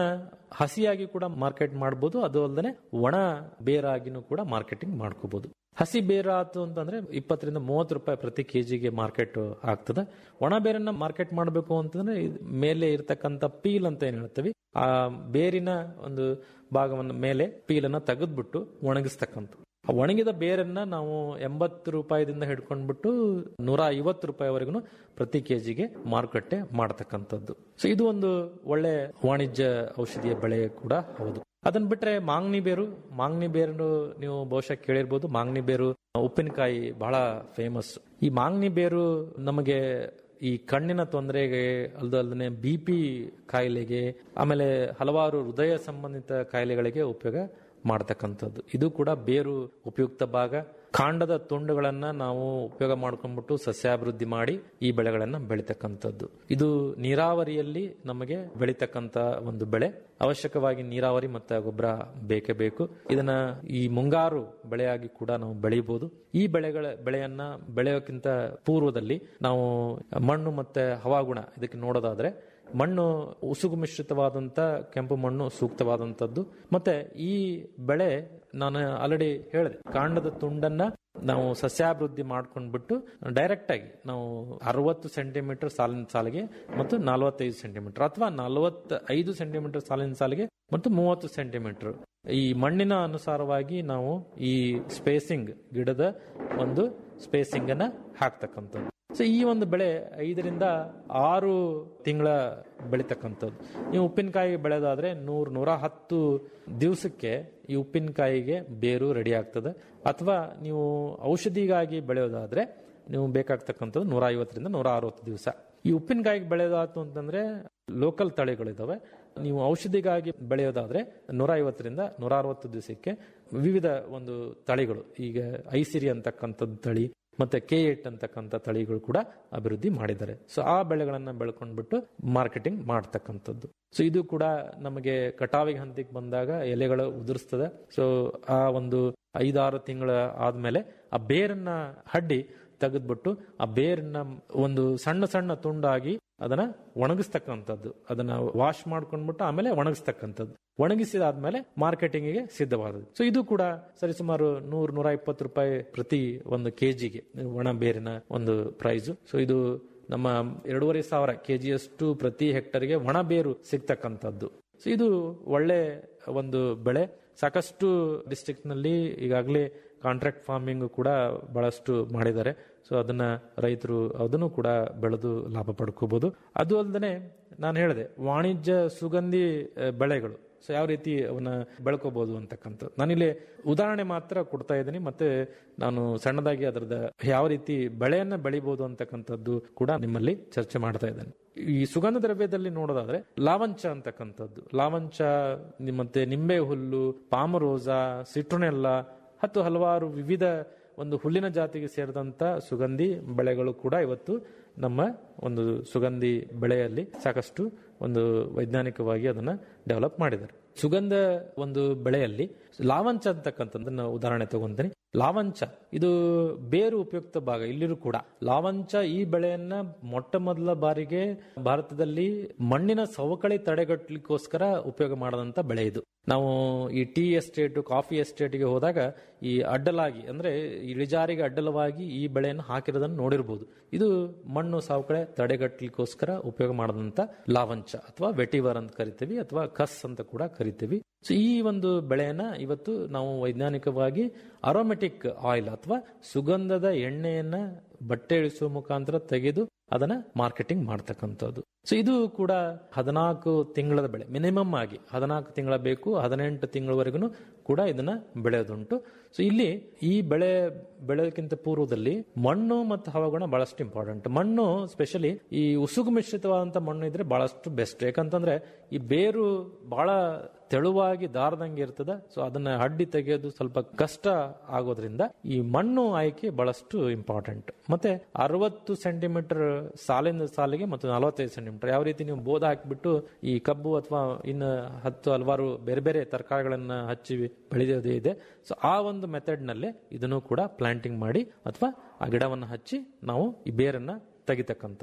ಹಸಿಯಾಗಿ ಕೂಡ ಮಾರ್ಕೆಟ್ ಮಾಡಬಹುದು ಅದು ಅಲ್ಲದೆ ಒಣ ಬೇರಾಗಿನೂ ಕೂಡ ಮಾರ್ಕೆಟಿಂಗ್ ಮಾಡ್ಕೋಬಹುದು ಹಸಿ ಬೇರ ಆತು ಅಂತಂದ್ರೆ ಇಪ್ಪತ್ತರಿಂದ ಮೂವತ್ತು ರೂಪಾಯಿ ಪ್ರತಿ ಕೆಜಿಗೆ ಮಾರ್ಕೆಟ್ ಆಗ್ತದೆ ಒಣ ಬೇರನ್ನ ಮಾರ್ಕೆಟ್ ಮಾಡಬೇಕು ಅಂತಂದ್ರೆ ಇದ್ ಮೇಲೆ ಇರ್ತಕ್ಕಂಥ ಪೀಲ್ ಅಂತ ಏನ್ ಹೇಳ್ತೀವಿ ಆ ಬೇರಿನ ಒಂದು ಭಾಗವನ್ನು ಮೇಲೆ ಪೀಲನ್ನ ತೆಗೆದ್ಬಿಟ್ಟು ಒಣಗಿಸ್ತಕ್ಕಂಥ ಆ ಒಣಗಿದ ಬೇರನ್ನ ನಾವು ಎಂಬತ್ತು ರೂಪಾಯಿದಿಂದ ಹಿಡ್ಕೊಂಡ್ಬಿಟ್ಟು ನೂರ ಐವತ್ತು ರೂಪಾಯಿವರೆಗೂ ಪ್ರತಿ ಕೆಜಿಗೆ ಮಾರುಕಟ್ಟೆ ಮಾಡತಕ್ಕಂಥದ್ದು ಸೊ ಇದು ಒಂದು ಒಳ್ಳೆ ವಾಣಿಜ್ಯ ಔಷಧಿಯ ಬೆಳೆ ಕೂಡ ಹೌದು ಅದನ್ನ ಬಿಟ್ರೆ ಮಾಂಗ್ನಿ ಬೇರು ಮಾಂಗ್ನಿ ಬೇರು ನೀವು ಬಹುಶಃ ಕೇಳಿರ್ಬೋದು ಮಾಂಗ್ನಿ ಬೇರು ಉಪ್ಪಿನಕಾಯಿ ಬಹಳ ಫೇಮಸ್ ಈ ಮಾಂಗ್ನಿ ಬೇರು ನಮಗೆ ಈ ಕಣ್ಣಿನ ತೊಂದರೆಗೆ ಅಲ್ದಲ್ದೇ ಬಿ ಪಿ ಕಾಯಿಲೆಗೆ ಆಮೇಲೆ ಹಲವಾರು ಹೃದಯ ಸಂಬಂಧಿತ ಕಾಯಿಲೆಗಳಿಗೆ ಉಪಯೋಗ ಮಾಡ್ತಕ್ಕಂಥದ್ದು ಇದು ಕೂಡ ಬೇರು ಉಪಯುಕ್ತ ಭಾಗ ಕಾಂಡದ ತುಂಡುಗಳನ್ನ ನಾವು ಉಪಯೋಗ ಮಾಡ್ಕೊಂಡ್ಬಿಟ್ಟು ಸಸ್ಯಾಭಿವೃದ್ಧಿ ಮಾಡಿ ಈ ಬೆಳೆಗಳನ್ನ ಬೆಳಿತಕ್ಕಂಥದ್ದು ಇದು ನೀರಾವರಿಯಲ್ಲಿ ನಮಗೆ ಬೆಳಿತಕ್ಕಂತ ಒಂದು ಬೆಳೆ ಅವಶ್ಯಕವಾಗಿ ನೀರಾವರಿ ಮತ್ತೆ ಗೊಬ್ಬರ ಬೇಕೇ ಬೇಕು ಇದನ್ನ ಈ ಮುಂಗಾರು ಬೆಳೆಯಾಗಿ ಕೂಡ ನಾವು ಬೆಳಿಬಹುದು ಈ ಬೆಳೆಗಳ ಬೆಳೆಯನ್ನ ಬೆಳೆಯೋಕ್ಕಿಂತ ಪೂರ್ವದಲ್ಲಿ ನಾವು ಮಣ್ಣು ಮತ್ತೆ ಹವಾಗುಣ ಇದಕ್ಕೆ ನೋಡೋದಾದ್ರೆ ಮಣ್ಣು ಉಸುಗು ಮಿಶ್ರಿತವಾದಂತ ಕೆಂಪು ಮಣ್ಣು ಸೂಕ್ತವಾದಂತದ್ದು ಮತ್ತೆ ಈ ಬೆಳೆ ನಾನು ಆಲ್ರೆಡಿ ಹೇಳಿದೆ ಕಾಂಡದ ತುಂಡನ್ನ ನಾವು ಸಸ್ಯಾಭಿವೃದ್ಧಿ ಮಾಡ್ಕೊಂಡ್ಬಿಟ್ಟು ಡೈರೆಕ್ಟ್ ಆಗಿ ನಾವು ಅರವತ್ತು ಸೆಂಟಿಮೀಟರ್ ಸಾಲಿನ ಸಾಲಿಗೆ ಮತ್ತು ನಲವತ್ತೈದು ಸೆಂಟಿಮೀಟರ್ ಅಥವಾ ನಲವತ್ತ ಐದು ಸೆಂಟಿಮೀಟರ್ ಸಾಲಿನ ಸಾಲಿಗೆ ಮತ್ತು ಮೂವತ್ತು ಸೆಂಟಿಮೀಟರ್ ಈ ಮಣ್ಣಿನ ಅನುಸಾರವಾಗಿ ನಾವು ಈ ಸ್ಪೇಸಿಂಗ್ ಗಿಡದ ಒಂದು ಸ್ಪೇಸಿಂಗ್ ಅನ್ನ ಹಾಕ್ತಕ್ಕಂಥದ್ದು ಸೊ ಈ ಒಂದು ಬೆಳೆ ಐದರಿಂದ ಆರು ತಿಂಗಳ ಬೆಳಿತಕ್ಕಂಥದ್ದು ನೀವು ಉಪ್ಪಿನಕಾಯಿ ಬೆಳೆದಾದ್ರೆ ನೂರ್ ನೂರ ಹತ್ತು ದಿವಸಕ್ಕೆ ಈ ಉಪ್ಪಿನಕಾಯಿಗೆ ಬೇರು ರೆಡಿ ಆಗ್ತದೆ ಅಥವಾ ನೀವು ಔಷಧಿಗಾಗಿ ಬೆಳೆಯೋದಾದ್ರೆ ನೀವು ಬೇಕಾಗ್ತಕ್ಕಂಥದ್ದು ನೂರ ಐವತ್ತರಿಂದ ನೂರ ಅರವತ್ತು ದಿವಸ ಈ ಉಪ್ಪಿನಕಾಯಿಗೆ ಬೆಳೆಯೋದಾಯ್ತು ಅಂತಂದ್ರೆ ಲೋಕಲ್ ತಳಿಗಳಿದಾವೆ ನೀವು ಔಷಧಿಗಾಗಿ ಬೆಳೆಯೋದಾದ್ರೆ ನೂರ ಐವತ್ತರಿಂದ ನೂರ ಅರವತ್ತು ದಿವಸಕ್ಕೆ ವಿವಿಧ ಒಂದು ತಳಿಗಳು ಈಗ ಐಸಿರಿ ಅಂತಕ್ಕಂಥದ್ದು ತಳಿ ಮತ್ತೆ ಕೆ ಏಟ್ ಅಂತಕ್ಕಂಥ ತಳಿಗಳು ಕೂಡ ಅಭಿವೃದ್ಧಿ ಮಾಡಿದ್ದಾರೆ ಸೊ ಆ ಬೆಳೆಗಳನ್ನ ಬೆಳ್ಕೊಂಡ್ಬಿಟ್ಟು ಮಾರ್ಕೆಟಿಂಗ್ ಮಾಡ್ತಕ್ಕಂಥದ್ದು ಸೊ ಇದು ಕೂಡ ನಮಗೆ ಕಟಾವಿಗೆ ಹಂತಕ್ಕೆ ಬಂದಾಗ ಎಲೆಗಳು ಉದುರಿಸ್ತದೆ ಸೊ ಆ ಒಂದು ಐದಾರು ತಿಂಗಳ ಆದ್ಮೇಲೆ ಆ ಬೇರನ್ನ ಹಡ್ಡಿ ತೆಗೆದ್ಬಿಟ್ಟು ಆ ಬೇರನ್ನ ಒಂದು ಸಣ್ಣ ಸಣ್ಣ ತುಂಡಾಗಿ ಅದನ್ನ ಒಣಗಿಸ್ತಕ್ಕಂಥದ್ದು ಅದನ್ನ ವಾಶ್ ಮಾಡ್ಕೊಂಡ್ಬಿಟ್ಟು ಆಮೇಲೆ ಒಣಗಿಸ್ತಕ್ಕಂಥದ್ದು ಒಣಗಿಸಿದಾದ್ಮೇಲೆ ಮಾರ್ಕೆಟಿಂಗಿಗೆ ಸಿದ್ಧವಾದದ್ದು ಸೊ ಇದು ಕೂಡ ಸರಿಸುಮಾರು ನೂರ್ ನೂರ ಇಪ್ಪತ್ತು ರೂಪಾಯಿ ಪ್ರತಿ ಒಂದು ಕೆಜಿಗೆ ಒಣ ಬೇರಿನ ಒಂದು ಪ್ರೈಸ್ ಸೊ ಇದು ನಮ್ಮ ಎರಡೂವರೆ ಸಾವಿರ ಕೆಜಿಯಷ್ಟು ಪ್ರತಿ ಹೆಕ್ಟರ್ಗೆ ಒಣ ಬೇರು ಸಿಗ್ತಕ್ಕಂಥದ್ದು ಸೊ ಇದು ಒಳ್ಳೆ ಒಂದು ಬೆಳೆ ಸಾಕಷ್ಟು ಡಿಸ್ಟ್ರಿಕ್ಟ್ ನಲ್ಲಿ ಈಗಾಗಲೇ ಕಾಂಟ್ರಾಕ್ಟ್ ಫಾರ್ಮಿಂಗ್ ಕೂಡ ಬಹಳಷ್ಟು ಮಾಡಿದ್ದಾರೆ ಸೊ ಅದನ್ನ ರೈತರು ಅದನ್ನು ಕೂಡ ಬೆಳೆದು ಲಾಭ ಪಡ್ಕೋಬಹುದು ಅದು ಅಲ್ಲದೆ ನಾನು ಹೇಳಿದೆ ವಾಣಿಜ್ಯ ಸುಗಂಧಿ ಆ, ಬೆಳೆಗಳು ಸೊ ಯಾವ ರೀತಿ ಅವನ್ನ ಬೆಳ್ಕೋಬಹುದು ಅಂತಕ್ಕಂಥ ನಾನಿಲ್ಲಿ ಉದಾಹರಣೆ ಮಾತ್ರ ಕೊಡ್ತಾ ಇದ್ದೀನಿ ಮತ್ತೆ ನಾನು ಸಣ್ಣದಾಗಿ ಅದರದ ಯಾವ ರೀತಿ ಬೆಳೆಯನ್ನ ಬೆಳಿಬಹುದು ಅಂತಕ್ಕಂಥದ್ದು ಕೂಡ ನಿಮ್ಮಲ್ಲಿ ಚರ್ಚೆ ಮಾಡ್ತಾ ಇದ್ದೇನೆ ಈ ಸುಗಂಧ ದ್ರವ್ಯದಲ್ಲಿ ನೋಡೋದಾದ್ರೆ ಲಾವಂಚ ಅಂತಕ್ಕಂಥದ್ದು ಲಾವಂಚ ನಿ- ಮತ್ತೆ ನಿಂಬೆ ಹುಲ್ಲು ಪಾಮರೋಸಾ ಸಿಟ್ರೋನೆಲ್ಲ ಹತ್ತು ಹಲವಾರು ವಿವಿಧ ಒಂದು ಹುಲ್ಲಿನ ಜಾತಿಗೆ ಸೇರಿದಂತ ಸುಗಂಧಿ ಬೆಳೆಗಳು ಕೂಡ ಇವತ್ತು ನಮ್ಮ ಒಂದು ಸುಗಂಧಿ ಬೆಳೆಯಲ್ಲಿ ಸಾಕಷ್ಟು ಒಂದು ವೈಜ್ಞಾನಿಕವಾಗಿ ಅದನ್ನ ಡೆವಲಪ್ ಮಾಡಿದ್ದಾರೆ ಸುಗಂಧ ಒಂದು ಬೆಳೆಯಲ್ಲಿ ಲಾವಂಚ ಅಂತಕ್ಕಂಥದ್ದನ್ನ ಉದಾಹರಣೆ ತಗೊಂತೀನಿ ಲಾವಂಚ ಇದು ಬೇರು ಉಪಯುಕ್ತ ಭಾಗ ಇಲ್ಲಿರೂ ಕೂಡ ಲಾವಂಚ ಈ ಬೆಳೆಯನ್ನ ಮೊಟ್ಟ ಮೊದಲ ಬಾರಿಗೆ ಭಾರತದಲ್ಲಿ ಮಣ್ಣಿನ ಸವಕಳಿ ತಡೆಗಟ್ಟಲಿಕ್ಕೋಸ್ಕರ ಉಪಯೋಗ ಮಾಡದಂತ ಬೆಳೆ ಇದು ನಾವು ಈ ಟೀ ಎಸ್ಟೇಟ್ ಕಾಫಿ ಎಸ್ಟೇಟ್ಗೆ ಹೋದಾಗ ಈ ಅಡ್ಡಲಾಗಿ ಅಂದ್ರೆ ಇಳಿಜಾರಿಗೆ ಅಡ್ಡಲವಾಗಿ ಈ ಬೆಳೆಯನ್ನು ಹಾಕಿರೋದನ್ನು ನೋಡಿರ್ಬೋದು ಇದು ಮಣ್ಣು ಸವಕಳಿ ತಡೆಗಟ್ಟಲಿಕ್ಕೋಸ್ಕರ ಉಪಯೋಗ ಮಾಡದಂತ ಲಾವಂಚ ಅಥವಾ ವೆಟಿವರ್ ಅಂತ ಕರಿತೀವಿ ಅಥವಾ ಕಸ್ ಅಂತ ಕೂಡ ಕರಿತೀವಿ ಸೊ ಈ ಒಂದು ಬೆಳೆಯನ್ನ ಇವತ್ತು ನಾವು ವೈಜ್ಞಾನಿಕವಾಗಿ ಅರೋಮೆಟಿಕ್ ಆಯಿಲ್ ಅಥವಾ ಸುಗಂಧದ ಎಣ್ಣೆಯನ್ನ ಬಟ್ಟೆ ಇಳಿಸುವ ಮುಖಾಂತರ ತೆಗೆದು ಅದನ್ನ ಮಾರ್ಕೆಟಿಂಗ್ ಮಾಡ್ತಕ್ಕಂಥದ್ದು ಸೊ ಇದು ಕೂಡ ಹದಿನಾಲ್ಕು ತಿಂಗಳ ಬೆಳೆ ಮಿನಿಮಮ್ ಆಗಿ ಹದಿನಾಲ್ಕು ತಿಂಗಳ ಬೇಕು ಹದಿನೆಂಟು ತಿಂಗಳವರೆಗೂ ಕೂಡ ಇದನ್ನ ಬೆಳೆಯೋದುಂಟು ಸೊ ಇಲ್ಲಿ ಈ ಬೆಳೆ ಬೆಳೆಯೋಕ್ಕಿಂತ ಪೂರ್ವದಲ್ಲಿ ಮಣ್ಣು ಮತ್ತು ಹವಾಗುಣ ಬಹಳಷ್ಟು ಇಂಪಾರ್ಟೆಂಟ್ ಮಣ್ಣು ಸ್ಪೆಷಲಿ ಈ ಉಸುಗು ಮಿಶ್ರಿತವಾದಂತ ಮಣ್ಣು ಇದ್ರೆ ಬಹಳಷ್ಟು ಬೆಸ್ಟ್ ಯಾಕಂತಂದ್ರೆ ಈ ಬೇರು ಬಹಳ ತೆಳುವಾಗಿ ದಾರದಂಗೆ ಇರ್ತದೆ ಸೊ ಅದನ್ನ ಹಡ್ಡಿ ತೆಗೆಯೋದು ಸ್ವಲ್ಪ ಕಷ್ಟ ಆಗೋದ್ರಿಂದ ಈ ಮಣ್ಣು ಆಯ್ಕೆ ಬಹಳಷ್ಟು ಇಂಪಾರ್ಟೆಂಟ್ ಮತ್ತೆ ಅರವತ್ತು ಸೆಂಟಿಮೀಟರ್ ಸಾಲಿನ ಸಾಲಿಗೆ ಮತ್ತು ನಲವತ್ತೈದು ಸೆಂಟಿಮೀಟರ್ ಯಾವ ರೀತಿ ನೀವು ಬೋಧ ಹಾಕಿಬಿಟ್ಟು ಈ ಕಬ್ಬು ಅಥವಾ ಇನ್ನು ಹತ್ತು ಹಲವಾರು ಬೇರೆ ಬೇರೆ ತರಕಾರಿಗಳನ್ನ ಹಚ್ಚಿ ಬೆಳೆಯೋದೇ ಇದೆ ಸೊ ಆ ಒಂದು ಮೆಥಡ್ ನಲ್ಲೇ ಇದನ್ನು ಕೂಡ ಪ್ಲಾಂಟಿಂಗ್ ಮಾಡಿ ಅಥವಾ ಆ ಗಿಡವನ್ನು ಹಚ್ಚಿ ನಾವು ಈ ಬೇರನ್ನ ತೆಗಿತಕ್ಕಂಥದ್ದು